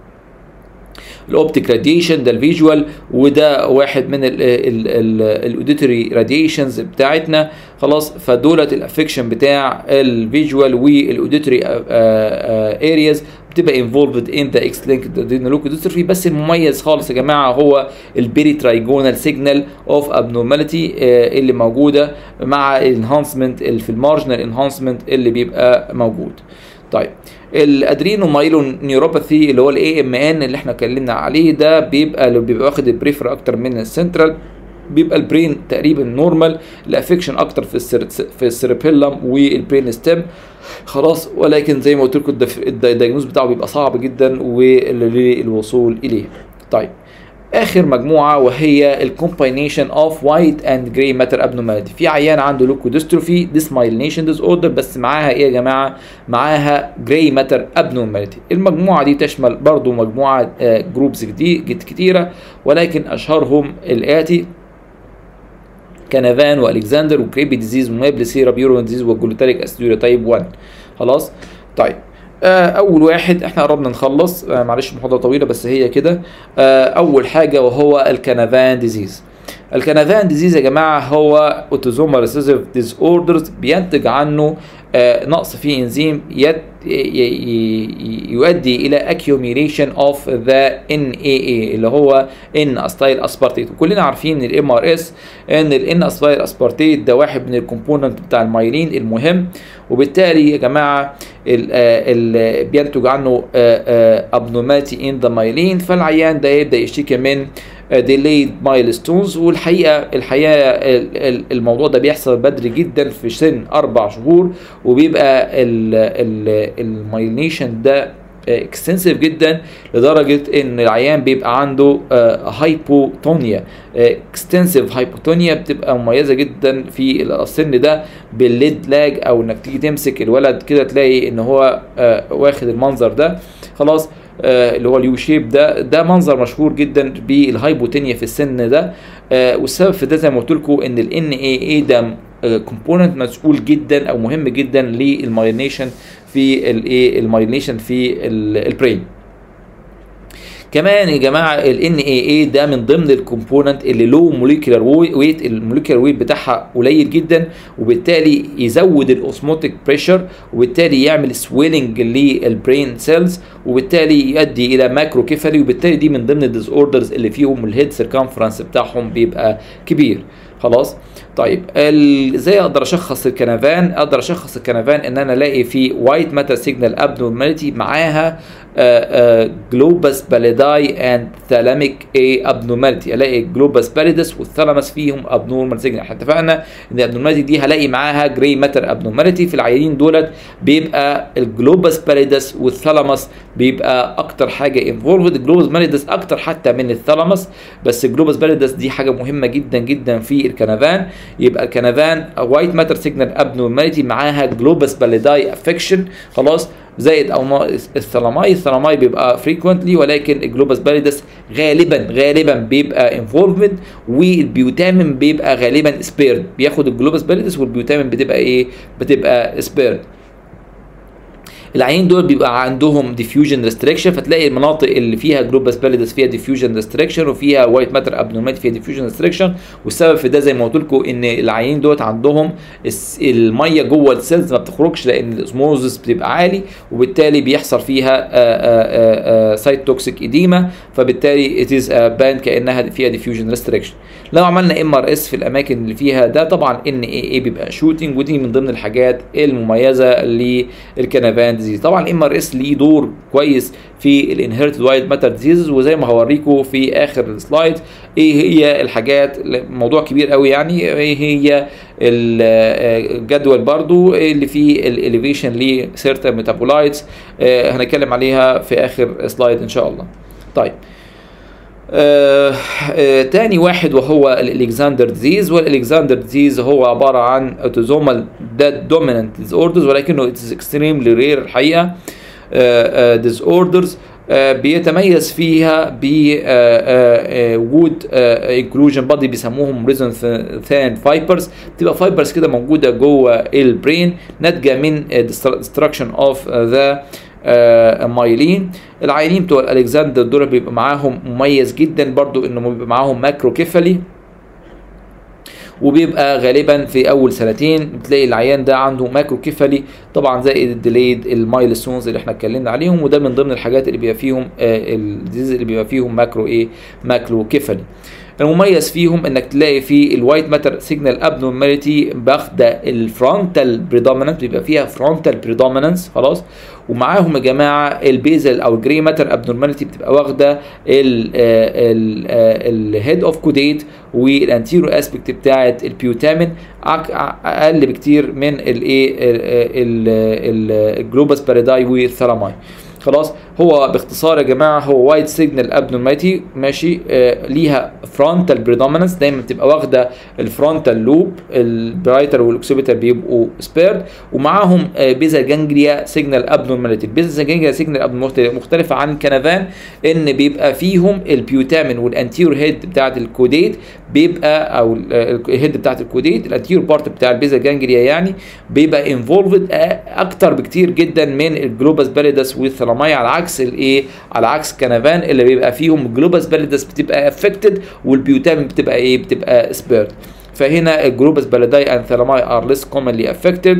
الاوبتيك راديشن ده الفيجوال وده واحد من الاوديتوري راديشنز بتاعتنا خلاص فدولت الافكشن بتاع الفيجوال والاوديتوري ارياز بتبقى انفولفد ان ذا اكس لينك ديستروفي بس المميز خالص يا جماعه هو البيري ترايجونال سيجنال اوف ابنورماليتي اللي موجوده مع الانهانسمنت في المارجنال انهانسمنت اللي بيبقى موجود طيب الادرينو مايلون نيوروباثي اللي هو الاي ام ان اللي احنا اتكلمنا عليه ده بيبقى اللي بيبقى واخد البريفر اكتر من السنترال بيبقى البرين تقريبا نورمال الافكشن اكتر في السر في السيربيلم والبرين ستيم خلاص ولكن زي ما قلت لكم الدايجنوز بتاعه بيبقى صعب جدا والوصول اليه طيب اخر مجموعه وهي الكومباينيشن اوف وايت اند جراي ماتر ابنورماليتي في عيان عنده لوكوديستروفي ديسمايلينيشن ديس اوردر بس معاها ايه يا جماعه معاها جراي ماتر ابنورماليتي المجموعه دي تشمل برضو مجموعه جروبز كتيره ولكن اشهرهم الاتي كنفان والكسندر وكريبي ديزيز ومابل سيرا بيورو ديزيز والجلوتاليك اسيدوريا تايب 1 خلاص طيب آه، اول واحد احنا قربنا نخلص آه، معلش محاضره طويله بس هي كده آه، اول حاجه وهو الكنفان ديزيز الكنفان ديزيز يا جماعه هو اوتوزومال ريسيسيف ديز اوردرز بينتج عنه آه، نقص في انزيم يد ي- ي- يؤدي الى accumulation of the NAA اللي هو N استايل اسبارتيت وكلنا عارفين ان الام ار اس ان الان استايل اسبارتيت ده واحد من الكومبوننت بتاع المايلين المهم وبالتالي يا جماعه ال ال بينتج عنه ابنورماليتي ان ذا مايلين فالعيان ده يبدا يشتكي من ديليد مايلستونز والحقيقه الحقيقه ال- ال- الموضوع ده بيحصل بدري جدا في سن اربع شهور وبيبقى المايلينيشن ده اكستنسيف جدا لدرجه ان العيان بيبقى عنده هايبوتونيا اكستنسيف هايبوتونيا بتبقى مميزه جدا في السن ده بالليد لاج او انك تيجي تمسك الولد كده تلاقي ان هو آه، واخد المنظر ده خلاص آه، اللي هو اليو شيب ده ده منظر مشهور جدا بالهايبوتونيا في السن ده آه، والسبب في ده زي ما قلت لكم ان ال NAA ده كومبوننت مسؤول جدا او مهم جدا للمايلينيشن في الايه المايلينيشن في البرين كمان يا جماعه ال NAA ده من ضمن الكومبوننت اللي له موليكولار ويت الموليكولار ويت بتاعها قليل جدا وبالتالي يزود الاوسموتيك بريشر وبالتالي يعمل سويلنج للبرين سيلز وبالتالي يؤدي الى ماكرو كيفالي وبالتالي دي من ضمن الديز اوردرز اللي فيهم الهيد سيركمفرنس بتاعهم بيبقى كبير خلاص طيب ال- ازاي اقدر اشخص الكنفان اقدر اشخص الكنفان ان انا الاقي في وايت ماتر سيجنال ابنورماليتي معاها جلوباس باليداي اند ثالاميك اي ابنورماليتي الاقي جلوباس باليدس والثالاموس فيهم ابنورمال سيجنال احنا اتفقنا ان الابنورماليتي دي هلاقي معاها جراي ماتر ابنورماليتي في العيانين دولت بيبقى الجلوباس باليدس والثالاموس بيبقى اكتر حاجه انفولفد الجلوباس باليدس اكتر حتى من الثالاموس بس الجلوباس باليدس دي حاجه مهمه جدا جدا في الكنفان يبقى الكنفان وايت ماتر سيجنال ابنورماليتي معاها جلوباس باليداي افكشن خلاص زائد او ناقص الثلاماي الثلاماي بيبقى فريكوينتلي ولكن الجلوباس باليدس غالبا غالبا بيبقى انفولفد والبيوتامين بيبقى غالبا سبيرد بياخد الجلوباس باليدس والبيوتامين بتبقى ايه بتبقى سبيرد العيين دول بيبقى عندهم ديفيوجن ريستريكشن فتلاقي المناطق اللي فيها جلوباس باليدس فيها ديفيوجن ريستريكشن وفيها وايت ماتر ابنورماليتي فيها ديفيوجن ريستريكشن والسبب في ده زي ما قلت لكم ان العيين دوت عندهم الس- الميه جوه السيلز ما بتخرجش لان الاسموزس بتبقى عالي وبالتالي بيحصل فيها سايت توكسيك اديما فبالتالي اتيز بان كانها فيها ديفيوجن ريستريكشن لو عملنا ام ار اس في الاماكن اللي فيها ده طبعا ان اي اي بيبقى شوتنج ودي من ضمن الحاجات المميزه للكنفان ديزيز طبعا الام ار اس ليه دور كويس في الانهيرتد وايد ماتر ديزيز وزي ما هوريكم في اخر السلايد ايه هي الحاجات موضوع كبير قوي يعني ايه هي الجدول برضو اللي فيه الاليفيشن لسيرتا ميتابولايتس هنتكلم عليها في اخر سلايد ان شاء الله طيب آه آه تاني واحد وهو الالكسندر ديزيز والالكسندر ديزيز هو عباره عن اوتوزومال دومينانت ديز اوردرز ولكنه اتس اكستريملي رير الحقيقه ديز اوردرز بيتميز فيها بوجود انكلوجن بادي بيسموهم ريزون ثان فايبرز بتبقى فايبرز كده موجوده جوه البرين ناتجه من ديستركشن اوف ذا مايلين العيانين بتوع الالكسندر دول بيبقى معاهم مميز جدا برضو انه بيبقى معاهم ماكرو كيفالي وبيبقى غالبا في اول سنتين بتلاقي العيان ده عنده ماكرو كيفالي طبعا زائد الديليد المايلستونز اللي احنا اتكلمنا عليهم وده من ضمن الحاجات اللي بيبقى فيهم آه الديزيز اللي بيبقى فيهم ماكرو ايه ماكرو كيفالي المميز فيهم انك تلاقي في الوايت ماتر سيجنال ابنورماليتي باخده الفرونتال بريدومينانت بيبقى فيها فرونتال بريدومينانس خلاص ومعاهم يا جماعه البيزل او الجري ماتر ابنورماليتي بتبقى واخده الهيد اوف كوديت والانتيرو اسبكت بتاعه البيوتامين اقل بكتير من الايه الجلوباس باراداي والثلاماي خلاص هو باختصار يا جماعه هو وايد سيجنال ابنورماليتي ماشي آه ليها فرونتال بريدومينانس دايما بتبقى واخده الفرونتال لوب البرايتر والاكسبيتر بيبقوا سبيرد ومعاهم آه بيزا جانجليا سيجنال ابنورماليتي البيزا جانجليا سيجنال ابنورماليتي مختلفه عن الكنفان ان بيبقى فيهم البيوتامين والانتيور هيد بتاعت الكوديت بيبقى او الهيد بتاعت الكوديت الانتيور بارت بتاع البيزا جانجليا يعني بيبقى انفولفد اكتر بكتير جدا من الجلوباس باليدس والثلاماي على عكس الايه على عكس كنفان اللي بيبقى فيهم الجلوباس باليدس بتبقى افكتد والبيوتامين بتبقى ايه بتبقى سبيرد فهنا الجلوباس باليداي اند ثلاماي ار ليس كومنلي افكتد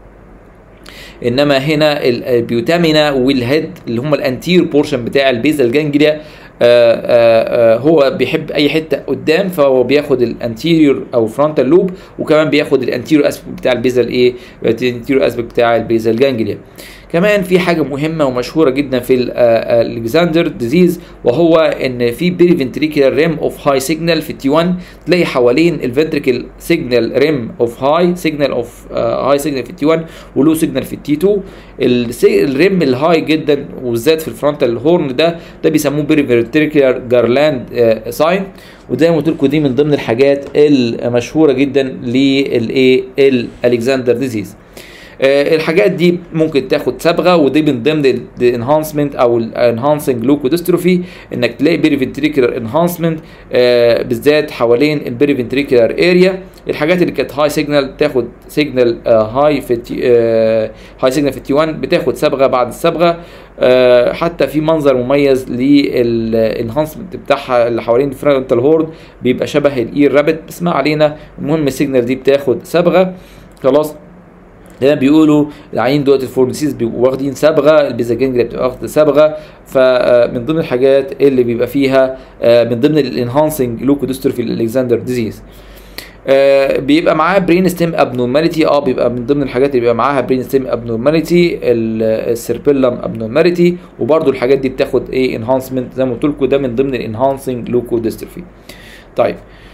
انما هنا البيوتامينا والهيد اللي هم الانتير بورشن بتاع البيزل جانجليا آآ آآ هو بيحب اي حته قدام فهو بياخد الانتيريور او فرونتال لوب وكمان بياخد الانتيريور اسبكت بتاع البيزل ايه الانتيريور اسبكت بتاع البيزل جانجليا كمان في حاجه مهمه ومشهوره جدا في الالكساندر ديزيز وهو ان في بيري فنتريكولار ريم اوف هاي سيجنال في التي 1 تلاقي حوالين الفنتريكل سيجنال ريم اوف هاي سيجنال اوف هاي سيجنال في التي 1 ولو سيجنال في التي 2 الريم الهاي جدا وبالذات في الفرونتال هورن ده ده بيسموه بيري فنتريكولار جارلاند ساين وزي ما قلت لكم دي من ضمن الحاجات المشهوره جدا للايه الالكساندر ديزيز آه الحاجات دي ممكن تاخد صبغه ودي من ضمن الانهانسمنت او الانهانسنج لوكودستروفي انك تلاقي بيري فنتريكولار انهانسمنت آه بالذات حوالين البيري فنتريكولار اريا الحاجات اللي كانت هاي سيجنال تاخد سيجنال آه هاي في التي هاي سيجنال في التي 1 بتاخد صبغه بعد الصبغه آه حتى في منظر مميز للانهانسمنت بتاعها اللي حوالين الفرونتال هورد بيبقى شبه الاير رابت بس ما علينا المهم السيجنال دي بتاخد صبغه خلاص دايما بيقولوا العيين دوت الفورمسيز بيبقوا واخدين صبغه البيزا جانجليا بتبقى واخده صبغه فمن ضمن الحاجات اللي بيبقى فيها من ضمن الانهانسنج لوكودستروفي الالكساندر ديزيز آه بيبقى معاه برين ستيم ابنورماليتي اه بيبقى من ضمن الحاجات اللي بيبقى معاها برين ستيم ابنورماليتي السيربيلم ابنورماليتي وبرده الحاجات دي بتاخد ايه انهانسمنت زي ما قلت لكم ده من ضمن الانهانسنج لوكودستروفي طيب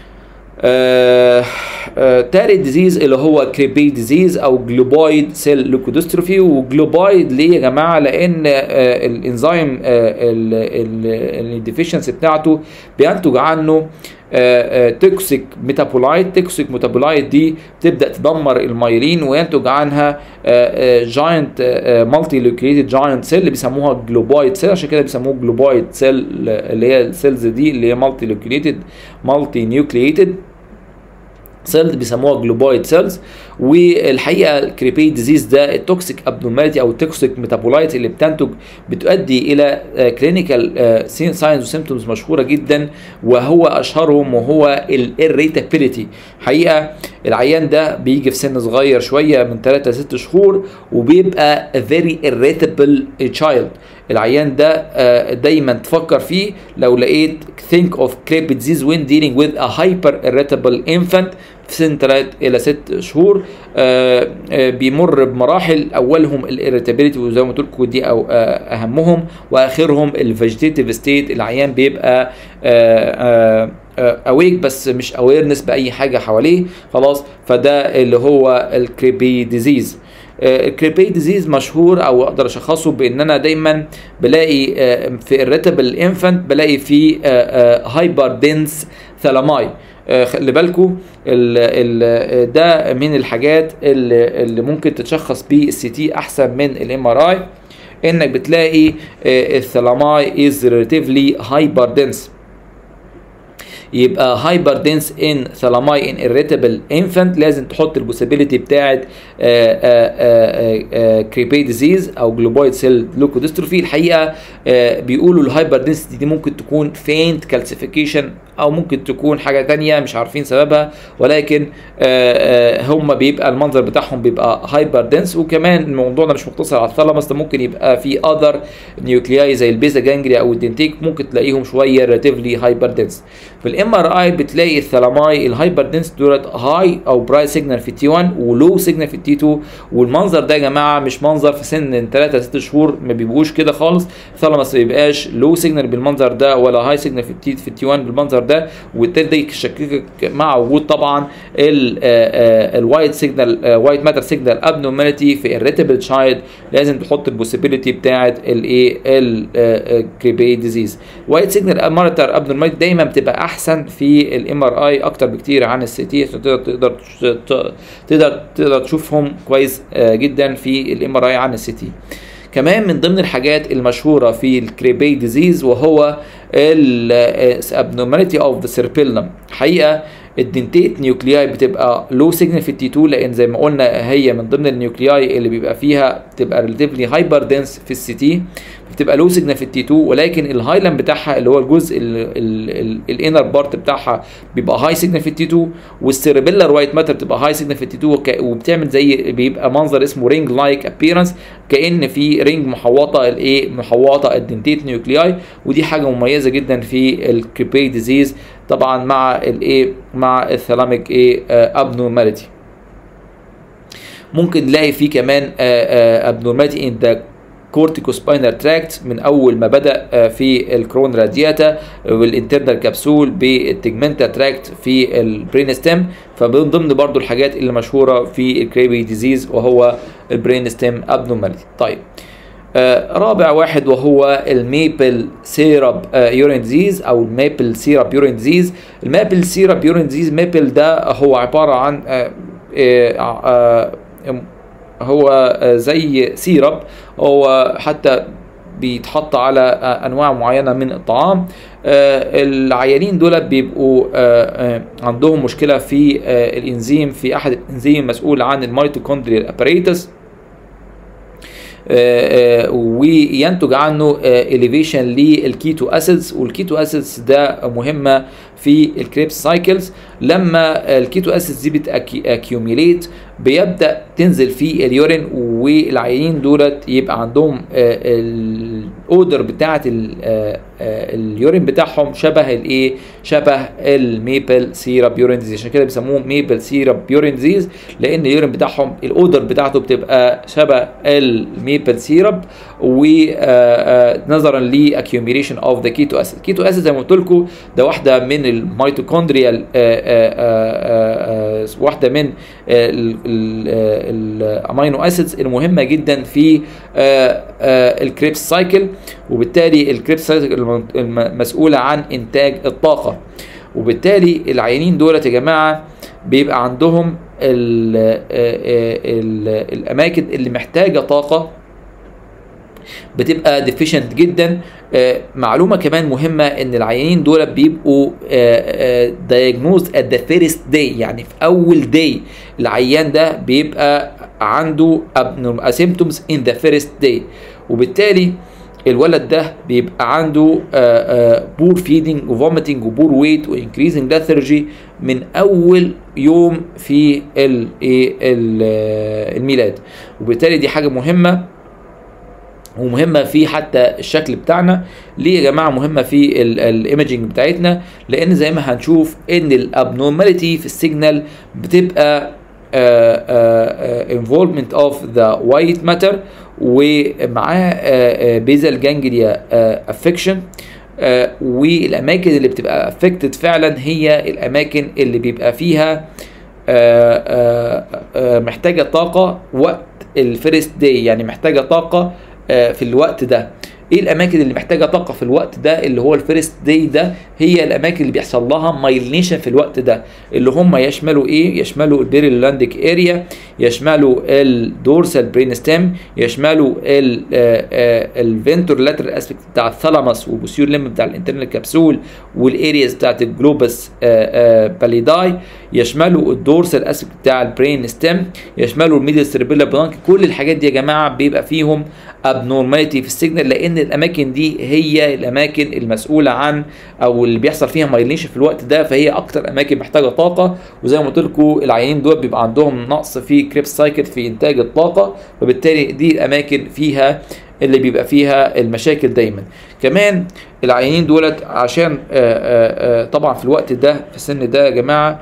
آه آه تالت ديزيز اللي هو كريبي ديزيز او جلوبويد سيل لوكودستروفي وجلوبويد ليه يا جماعه لان آه الانزيم الديفيشنسي بتاعته بينتج عنه توكسيك ميتابولايت توكسيك ميتابولايت دي بتبدا تدمر المايلين وينتج عنها جاينت مالتي لوكيتد جاينت سيل اللي بيسموها جلوبويد سيل عشان كده بيسموه جلوبويد سيل اللي هي السيلز دي اللي هي مالتي لوكيتد مالتي نيوكليتد سيلز بيسموها جلوبويد سيلز والحقيقه الكريبي ديزيز ده التوكسيك ابنورماليتي او التوكسيك ميتابولايت اللي بتنتج بتؤدي الى كلينيكال ساينز وسيمتومز مشهوره جدا وهو اشهرهم وهو الاريتابيليتي حقيقه العيان ده بيجي في سن صغير شويه من 3 ل 6 شهور وبيبقى فيري irritable تشايلد العيان ده دايما تفكر فيه لو لقيت think of creepy disease when dealing with a hyper irritable infant في سن 3 الى 6 شهور آآ آآ بيمر بمراحل اولهم الاريتابيلتي وزي ما قلت لكم دي او اهمهم واخرهم الفيجيتيف ستيت العيان بيبقى اويك بس مش اويرنس باي حاجه حواليه خلاص فده اللي هو الكريبي ديزيز الكريبي ديزيز مشهور او اقدر اشخصه بان انا دايما بلاقي في الريتابل انفانت بلاقي في هايبر دنس ثلاماي خلي بالكم ده من الحاجات اللي, اللي ممكن تتشخص بيه السي تي احسن من الام ار اي انك بتلاقي الثلاماي از ريلاتيفلي هايبر دنس يبقى هايبر دنس ان ثلاماي ان irritable انفانت لازم تحط البوسيبيليتي بتاعت كريبي ديزيز او جلوبويد سيل لوكودستروفي الحقيقه بيقولوا الهايبر دنسيتي دي ممكن تكون فينت كالسيفيكيشن او ممكن تكون حاجه تانية مش عارفين سببها ولكن هم بيبقى المنظر بتاعهم بيبقى هايبر دنس وكمان الموضوع ده مش مقتصر على الثالاموس ده ممكن يبقى في اذر نيوكلياي زي البيزا جانجريا او الدنتيك ممكن تلاقيهم شويه ريلاتيفلي هايبر دنس في الام ار اي بتلاقي الثلاماي الهايبر دنس دولت هاي او برايت سيجنال في التي 1 ولو سيجنال في التي 2 والمنظر ده يا جماعه مش منظر في سن من 3 ل 6 شهور ما بيبقوش كده خالص الثلاموس ما بيبقاش لو سيجنال بالمنظر ده ولا هاي سيجنال في التي في التي 1 بالمنظر ده وبالتالي ده يشككك مع وجود طبعا الوايت سيجنال وايت ماتر سيجنال ابنورماليتي في الريتبل تشايلد لازم تحط البوسيبيليتي بتاعه الايه الكريبي ديزيز وايت سيجنال ماتر ابنورماليتي دايما بتبقى احسن في الام ار اي اكتر بكتير عن السي تي تقدر تقدر تقدر تقدر تشوفهم كويس جدا في الام ار اي عن السي تي كمان من ضمن الحاجات المشهوره في الكريبي ديزيز وهو الابنورماليتي اوف ذا سيربيلم حقيقه الدنتيت نيوكلياي بتبقى لو سيجنال في التي 2 لان زي ما قلنا هي من ضمن النيوكلياي اللي بيبقى فيها بتبقى ريليتيفلي هايبر دنس في السي تي بتبقى لو سيجنال في التي 2 ولكن الهايلاند بتاعها اللي هو الجزء الانر بارت بتاعها بيبقى هاي سيجنال في التي 2 والسيربيلر وايت ماتر بتبقى هاي سيجنال في التي 2 وبتعمل زي بيبقى منظر اسمه رينج لايك ابييرنس كان في رينج محوطه الايه محوطه الدنتيت نيوكلياي ودي حاجه مميزه جدا في الكريبي ديزيز طبعا مع الايه مع الثلاميك ايه ابنورماليتي ممكن نلاقي فيه كمان ابنورماليتي ان ذا كورتيكوسباينال تراكت من اول ما بدا في الكرون رادياتا والانترنال كبسول بالتجمنتا تراكت في البرين ستيم فمن ضمن برضو الحاجات اللي مشهوره في الكريبي ديزيز وهو البرين ستيم ابنورماليتي طيب آه رابع واحد وهو الميبل سيرب آه يورين ديزيز او الميبل سيرب يورين ديزيز الميبل سيرب يورين ديزيز ميبل ده هو عباره عن آه هو زي سيرب هو حتى بيتحط على انواع معينه من الطعام العيانين دول بيبقوا عندهم مشكله في الانزيم في احد الانزيم مسؤول عن الميتوكوندريال اباريتس وينتج عنه elevation للكيتو اسيدز والكيتو اسيدز ده مهمه في الكريبس سايكلز لما الكيتو اسيدز دي بتاكيوميليت بيبدا تنزل في اليورين والعيانين دولت يبقى عندهم الاودر بتاعه اليورين بتاعهم شبه الايه شبه الميبل سيرب يورين ديزيز عشان كده بيسموه ميبل سيرب يورين ديزيز لان اليورين بتاعهم الاودر بتاعته بتبقى شبه الميبل سيرب ونظرا لاكيوميليشن اوف ذا كيتو اسيد كيتو اسيد زي ما قلت لكم ده واحده من الميتوكوندريال واحده من الامينو اسيدز المهمه جدا في الكريبس سايكل وبالتالي الكريبس سايكل المسؤوله عن انتاج الطاقه وبالتالي العيانين دولت يا جماعه بيبقى عندهم ال ال الاماكن اللي محتاجه طاقه بتبقى ديفيشنت جدا آه معلومه كمان مهمه ان العيانين دول بيبقوا دايجنوز ات ذا فيرست داي يعني في اول داي العيان ده بيبقى عنده سيمتومز ان ذا فيرست داي وبالتالي الولد ده بيبقى عنده بور فيدنج وفوميتنج وبور ويت وانكريزنج ليثرجي من اول يوم في الميلاد وبالتالي دي حاجه مهمه ومهمه في حتى الشكل بتاعنا ليه يا جماعه مهمه في الايمجنج بتاعتنا لان زي ما هنشوف ان الابنورماليتي في السيجنال بتبقى انفولفمنت اوف ذا وايت ماتر ومعاه بيزل جانجليا افكشن والاماكن اللي بتبقى افكتد فعلا هي الاماكن اللي بيبقى فيها محتاجه طاقه وقت الفيرست داي يعني محتاجه طاقه في الوقت ده ايه الاماكن اللي محتاجه طاقه في الوقت ده اللي هو الفيرست داي ده هي الاماكن اللي بيحصل لها مايلينيشن في الوقت ده اللي هم يشملوا ايه يشملوا البيريلانديك اريا يشملوا الدورسال برين ستيم يشملوا الفنتور لاترال اسبكت بتاع الثالاموس وبوسيور ليم بتاع الانترنال كبسول والارياز بتاعت الجلوبس باليداي يشملوا الدورسال اسبكت بتاع البرين ستيم يشملوا الميديال سيربيلا بلانك كل الحاجات دي يا جماعه بيبقى فيهم ابنورماليتي في السيجنال لان الاماكن دي هي الاماكن المسؤوله عن او اللي بيحصل فيها مايلينيشن في الوقت ده فهي اكتر اماكن محتاجه طاقه وزي ما قلت لكم العيانين دول بيبقى عندهم نقص في كريبس سايكل في انتاج الطاقه فبالتالي دي الاماكن فيها اللي بيبقى فيها المشاكل دايما كمان العيانين دولت عشان آآ آآ طبعا في الوقت ده في السن ده يا جماعه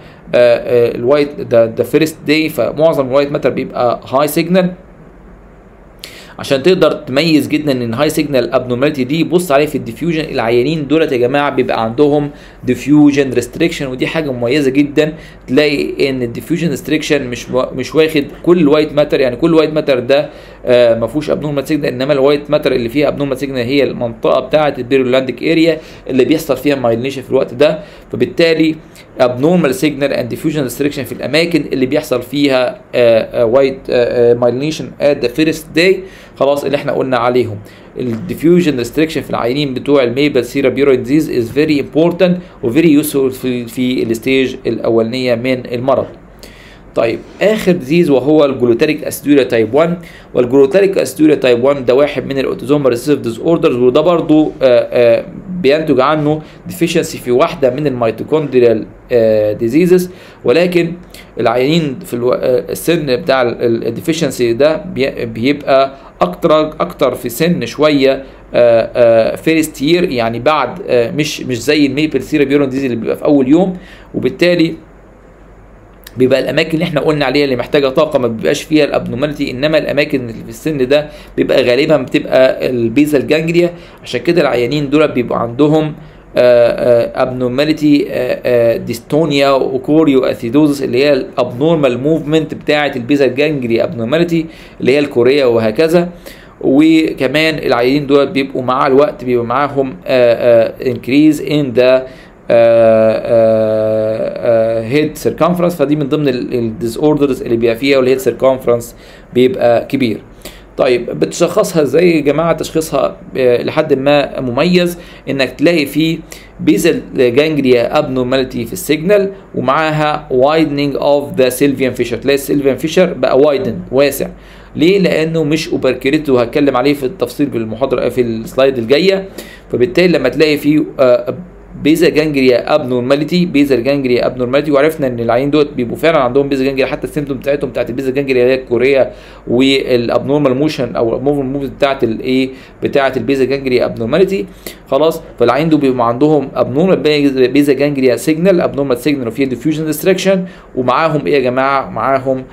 الوايت ده ده فيرست داي فمعظم الوايت ماتر بيبقى هاي سيجنال عشان تقدر تميز جدا ان هاي سيجنال ابنورماليتي دي بص عليه في الديفيوجن العيانين دولت يا جماعه بيبقى عندهم ديفيوجن ريستريكشن ودي حاجه مميزه جدا تلاقي ان الديفيوجن ريستريكشن مش مش واخد كل الوايت ماتر يعني كل الوايت ماتر ده آه ما فيهوش ابنورمال سيجنال انما الوايت ماتر اللي فيها ابنورمال سيجنال هي المنطقه بتاعه البيرولانديك اريا اللي بيحصل فيها مايلينيشن في الوقت ده فبالتالي abnormal signal and diffusion restriction في الاماكن اللي بيحصل فيها وايت مايلينيشن at the first day خلاص اللي احنا قلنا عليهم الديفيوجن ريستريكشن في العيانين بتوع الميبل سيرا بيورو ديزيز از فيري امبورتنت وفيري يوسفول في, في الستيج الاولانيه من المرض طيب اخر ديزيز وهو الجلوتاريك اسيدوريا تايب 1 والجلوتاريك اسيدوريا تايب 1 ده واحد من الاوتوزومال ريسيسيف ديز اوردرز وده برضو آآ آآ بينتج عنه ديفيشنسي في واحده من الميتوكوندريال ديزيزز ولكن العيانين في الو... السن بتاع الديفيشنسي ده بيبقى اكتر اكتر في سن شويه فيرست يير يعني بعد مش مش زي الميبل سيرا بيورون ديزيز اللي بيبقى في اول يوم وبالتالي بيبقى الاماكن اللي احنا قلنا عليها اللي محتاجه طاقه ما بيبقاش فيها الابنوماليتي انما الاماكن اللي في السن ده بيبقى غالبا بتبقى البيزال جانجليا عشان كده العيانين دول بيبقى عندهم ابنورماليتي ديستونيا وكوريو اثيدوزس اللي هي الابنورمال موفمنت بتاعه البيزال جانجليا ابنورماليتي اللي هي الكوريا وهكذا وكمان العيانين دول بيبقوا مع الوقت بيبقى معاهم انكريز ان ذا هيد سيركمفرنس فدي من ضمن الديس اوردرز اللي بيبقى فيها والهيد سيركمفرنس بيبقى كبير طيب بتشخصها ازاي يا جماعه تشخيصها لحد ما مميز انك تلاقي فيه بيزل جانجليا ابنورماليتي في السيجنال ومعاها وايدنينج اوف ذا سيلفيان فيشر تلاقي السيلفيان فيشر بقى وايدن واسع ليه لانه مش اوبركريت وهتكلم عليه في التفصيل في المحاضره في السلايد الجايه فبالتالي لما تلاقي فيه بيزا جانجريا ابنورماليتي بيزا جانجريا ابنورماليتي وعرفنا ان العيين دول بيبقوا فعلا عندهم بيزا جانجريا حتى السيمتوم بتاعتهم بتاعت البيزا جانجريا اللي هي الكوريا والابنورمال موشن او الموفمنت موفز بتاعت الايه بتاعت البيزا جانجريا ابنورماليتي خلاص فالعيين دول بيبقوا عندهم ابنورمال بيزا جانجريا سيجنال ابنورمال سيجنال وفيها ديفيوجن ديستراكشن ومعاهم ايه يا جماعه معاهم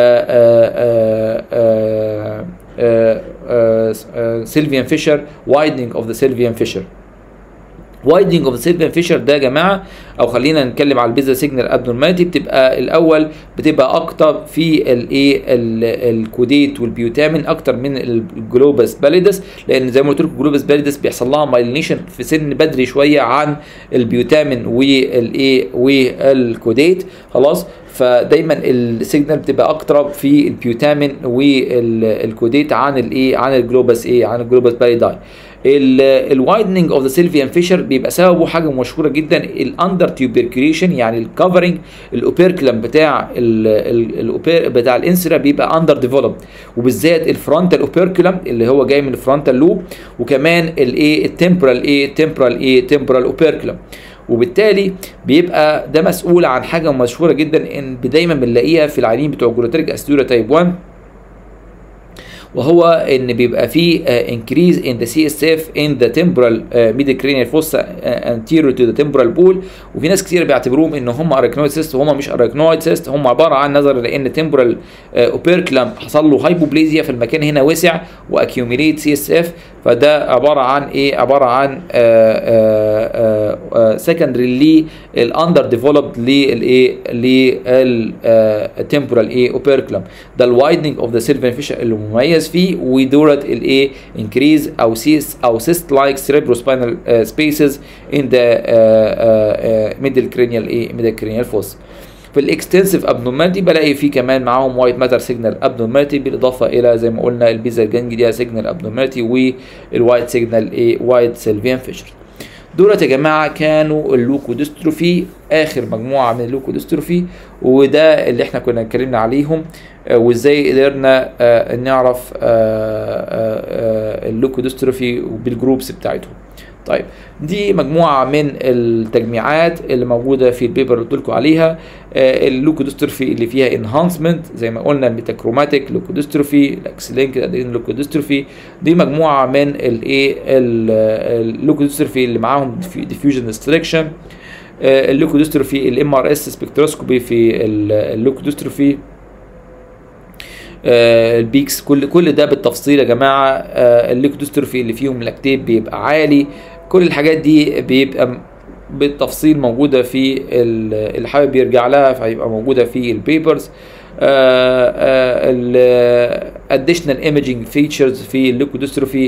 سيلفيان فيشر وايدنج اوف ذا سيلفيان فيشر وايدنج اوف سيلفيان فيشر ده يا جماعه او خلينا نتكلم على البيزا سيجنال ابنورماليتي بتبقى الاول بتبقى اكتر في الايه الكوديت والبيوتامين اكتر من الجلوبس باليدس لان زي ما قلت لكم الجلوبس باليدس بيحصل لها مايلينيشن في سن بدري شويه عن البيوتامين والايه والكوديت خلاص فدايما السيجنال بتبقى اكتر في البيوتامين والكوديت عن الايه عن الجلوبس ايه عن الجلوبس باليداي الوايدنج اوف ذا سيلفيان فيشر بيبقى سببه حاجه مشهوره جدا الاندر تيوبركيوليشن يعني الكفرنج الاوبيركلم بتاع الاوبير بتاع الانسرا بيبقى اندر ديفلوبد وبالذات الفرونتال اوبيركلم اللي هو جاي من الفرونتال لوب وكمان الايه التمبرال ايه التمبرال ايه تمبرال اوبيركلم وبالتالي بيبقى ده مسؤول عن حاجه مشهوره جدا ان دايما بنلاقيها في العيانين بتوع جلوتريك اسيدوريا تايب 1 وهو ان بيبقى فيه انكريز ان ذا سي اس اف ان ذا تمبرال ميدل كرينيال فوسا انتيريور تو ذا تمبرال بول وفي ناس كتير بيعتبروهم ان هم اراكنويد سيست وهم مش اراكنويد سيست هم عباره عن نظرا لان تمبرال اوبيركلم حصل له هايبوبليزيا في المكان هنا وسع واكيوميليت سي اس اف فده عباره عن ايه عباره عن سكندري للاندر ديفلوبد للايه للتمبرال ايه اوبيركلم ده الوايدنج اوف ذا سيلفين فيشر اللي مميز فيه ودولت الايه انكريز او سيس او سيست لايك سيربروسباينال سبيسز ان ذا ميدل كرينيال ايه ميدل كرينيال فوس في الاكستنسيف ابنورماليتي بلاقي فيه كمان معاهم وايت ماتر سيجنال ابنورماليتي بالاضافه الى زي ما قلنا البيزا جانجليا سيجنال ابنورماليتي والوايت سيجنال ايه وايت سيلفيان فيشر دولت يا جماعه كانوا اللوكوديستروفي اخر مجموعه من اللوكوديستروفي وده اللي احنا كنا اتكلمنا عليهم وازاي قدرنا نعرف اللوكوديستروفي بالجروبس بتاعتهم طيب دي مجموعه من التجميعات اللي موجوده في البيبر اللي قلت لكم عليها اللوكوديستروفي اللي فيها انهانسمنت زي ما قلنا الميتاكروماتيك لوكوديستروفي الاكسلينك لوكوديستروفي دي مجموعه من الايه اللوكوديستروفي اللي معاهم ديفيوجن ريستريكشن اللوكوديستروفي الام ار اس سبكتروسكوبي في اللوكوديستروفي آه البيكس كل كل ده بالتفصيل يا جماعه آه الليكودستروفي اللي فيهم لاكتيت بيبقى عالي كل الحاجات دي بيبقى بالتفصيل موجوده في اللي حابب يرجع لها فهيبقى موجوده في البيبرز الاديشنال ايمجينج فيتشرز في الليكودستروفي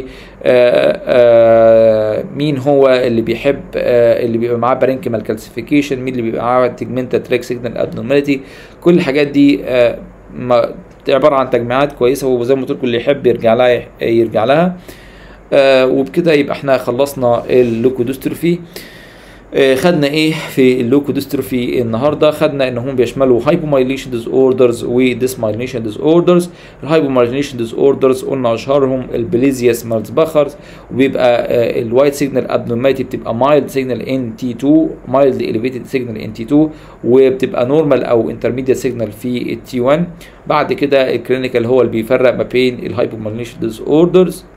مين هو اللي بيحب آه اللي بيبقى معاه بارينكيمال كالسيفيكيشن مين اللي بيبقى معاه تجمنتا تريك سيجنال ابنورماليتي كل الحاجات دي آه عباره عن تجميعات كويسه وزي ما قلت لكم اللي يحب يرجع لها يرجع لها آه وبكده يبقى احنا خلصنا الليكودستروفي خدنا ايه في اللوكودستروفي النهارده خدنا ان هم بيشملوا هايبومايليشن ديز اوردرز وديسمايليشن ديز اوردرز الهايبومايليشن ديز اوردرز قلنا اشهرهم البليزياس مالزباخرز وبيبقى الوايت سيجنال ابنورماليتي بتبقى مايلد سيجنال ان تي 2 مايلد اليفيتد سيجنال ان تي 2 وبتبقى نورمال او انترميديت سيجنال في التي 1 بعد كده الكلينيكال هو اللي بيفرق ما بين الهايبومايليشن ديز اوردرز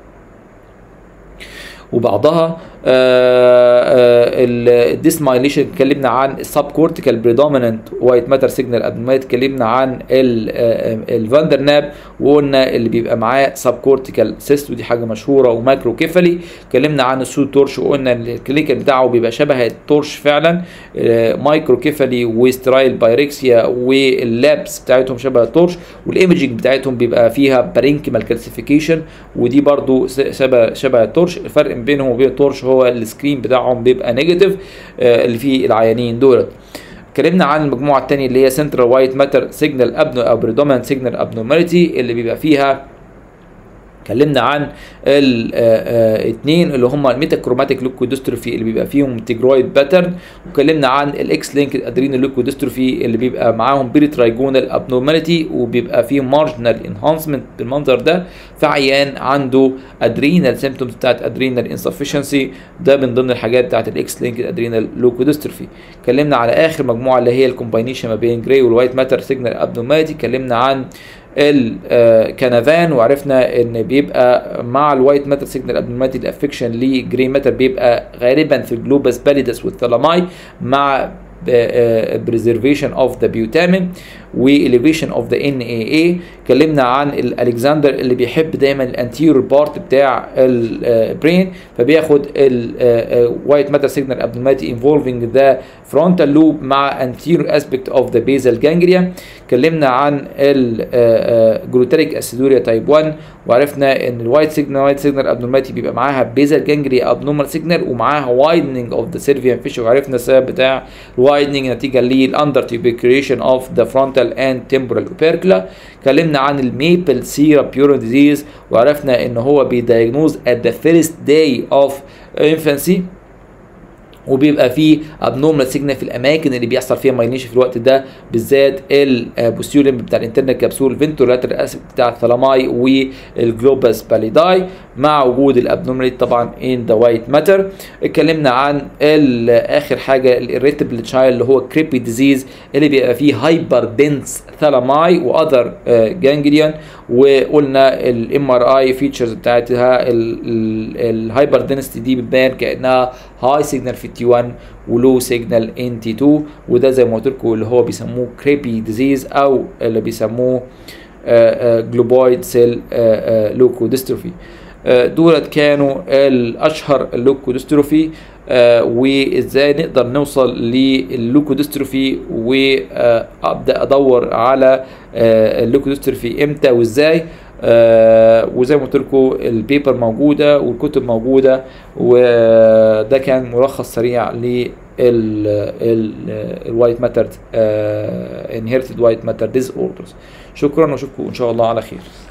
وبعضها الديسمايليشن اتكلمنا عن السب كورتيكال بريدوميننت وايت ماتر سيجنال ابنورماليتي اتكلمنا عن الفاندر ناب وقلنا اللي بيبقى معاه سب كورتيكال سيست ودي حاجه مشهوره وماكرو كيفالي اتكلمنا عن السو تورش وقلنا ان الكلينيكال بتاعه بيبقى شبه التورش فعلا مايكرو كيفالي وسترايل بايركسيا واللابس بتاعتهم شبه التورش والايمجنج بتاعتهم بيبقى فيها بارينكيمال كالسيفيكيشن ودي برضو شبه شبه التورش الفرق بينهم وبين التورش هو السكرين بتاعهم بيبقى نيجاتيف آه اللي فيه العيانين دولت اتكلمنا عن المجموعه الثانيه اللي هي سنترال وايت ماتر سيجنال ابنو او بريدومينانت سيجنال ابنورماليتي اللي بيبقى فيها اتكلمنا عن الاثنين اللي هم الميتاكروماتيك لوكودستروفي اللي بيبقى فيهم تيجرويد باترن واتكلمنا عن الاكس لينك ادرينال لوكودستروفي اللي بيبقى معاهم بيريترايجونال ابنورماليتي وبيبقى فيهم مارجنال انهانسمنت بالمنظر ده في عيان عنده ادرينال سيمبتومز بتاعت ادرينال انسفشنسي ده من ضمن الحاجات بتاعت الاكس لينك ادرينال لوكودستروفي اتكلمنا على اخر مجموعه اللي هي الكومباينيشن ما بين جراي والوايت ماتر سيجنال ابنورماليتي اتكلمنا عن الكنفان وعرفنا ان بيبقى مع الوايت ماتر سيجنال ابنورماليتي الافكشن لجري ماتر بيبقى غالبا في الجلوبس باليدس والثلاماي مع preservation of the butamin و elevation of the NAA اتكلمنا عن الالكسندر اللي بيحب دايما الانتيريور بارت بتاع البرين فبياخد الوايت ماتر سيجنال abnormality involving the frontal lobe مع anterior aspect of the basal ganglia اتكلمنا عن الجلوتريك اسيدوريا تايب 1 وعرفنا ان الوايت سيجنال وايت سيجنال abnormality بيبقى معاها بيزال جانجليا abnormal سيجنال ومعاها widening of the cervian fissure وعرفنا السبب بتاع widening نتيجه للاندر tuberculation of the frontal and temporal opercula اتكلمنا عن الميبل سيرا بيورون ديزيز وعرفنا ان هو بيدايجنوز at the first day of infancy وبيبقى فيه ابنورمال سيجنال في الاماكن اللي بيحصل فيها مايلينيشن في الوقت ده بالذات البوستيولين بتاع الانترنال كبسول فينتولاتر اسيد بتاع الثلاماي والجلوباس باليداي مع وجود الابنورماليتي طبعا ان ذا وايت ماتر اتكلمنا عن اخر حاجه الاريتبل تشايلد اللي هو كريبي ديزيز اللي بيبقى فيه هايبر دنس ثلاماي واذر جانجليون وقلنا الام ار اي فيتشرز بتاعتها الهايبر دنسيتي دي بتبان كانها هاي سيجنال في تي 1 ولو سيجنال ان تي 2 وده زي ما قلت لكم اللي هو بيسموه كريبي ديزيز او اللي بيسموه جلوبويد سيل لوكوديستروفي دولت كانوا الاشهر اللوكوديستروفي آه وازاي نقدر نوصل لللوكوديستروفي وابدا ادور على آه اللوكوديستروفي امتى وازاي آه وزي ما قلت لكم البيبر موجوده والكتب موجوده وده كان ملخص سريع لل الوايت ماتر انهيرتد وايت ماتر ديز اوردرز شكرا واشوفكم ان شاء الله على خير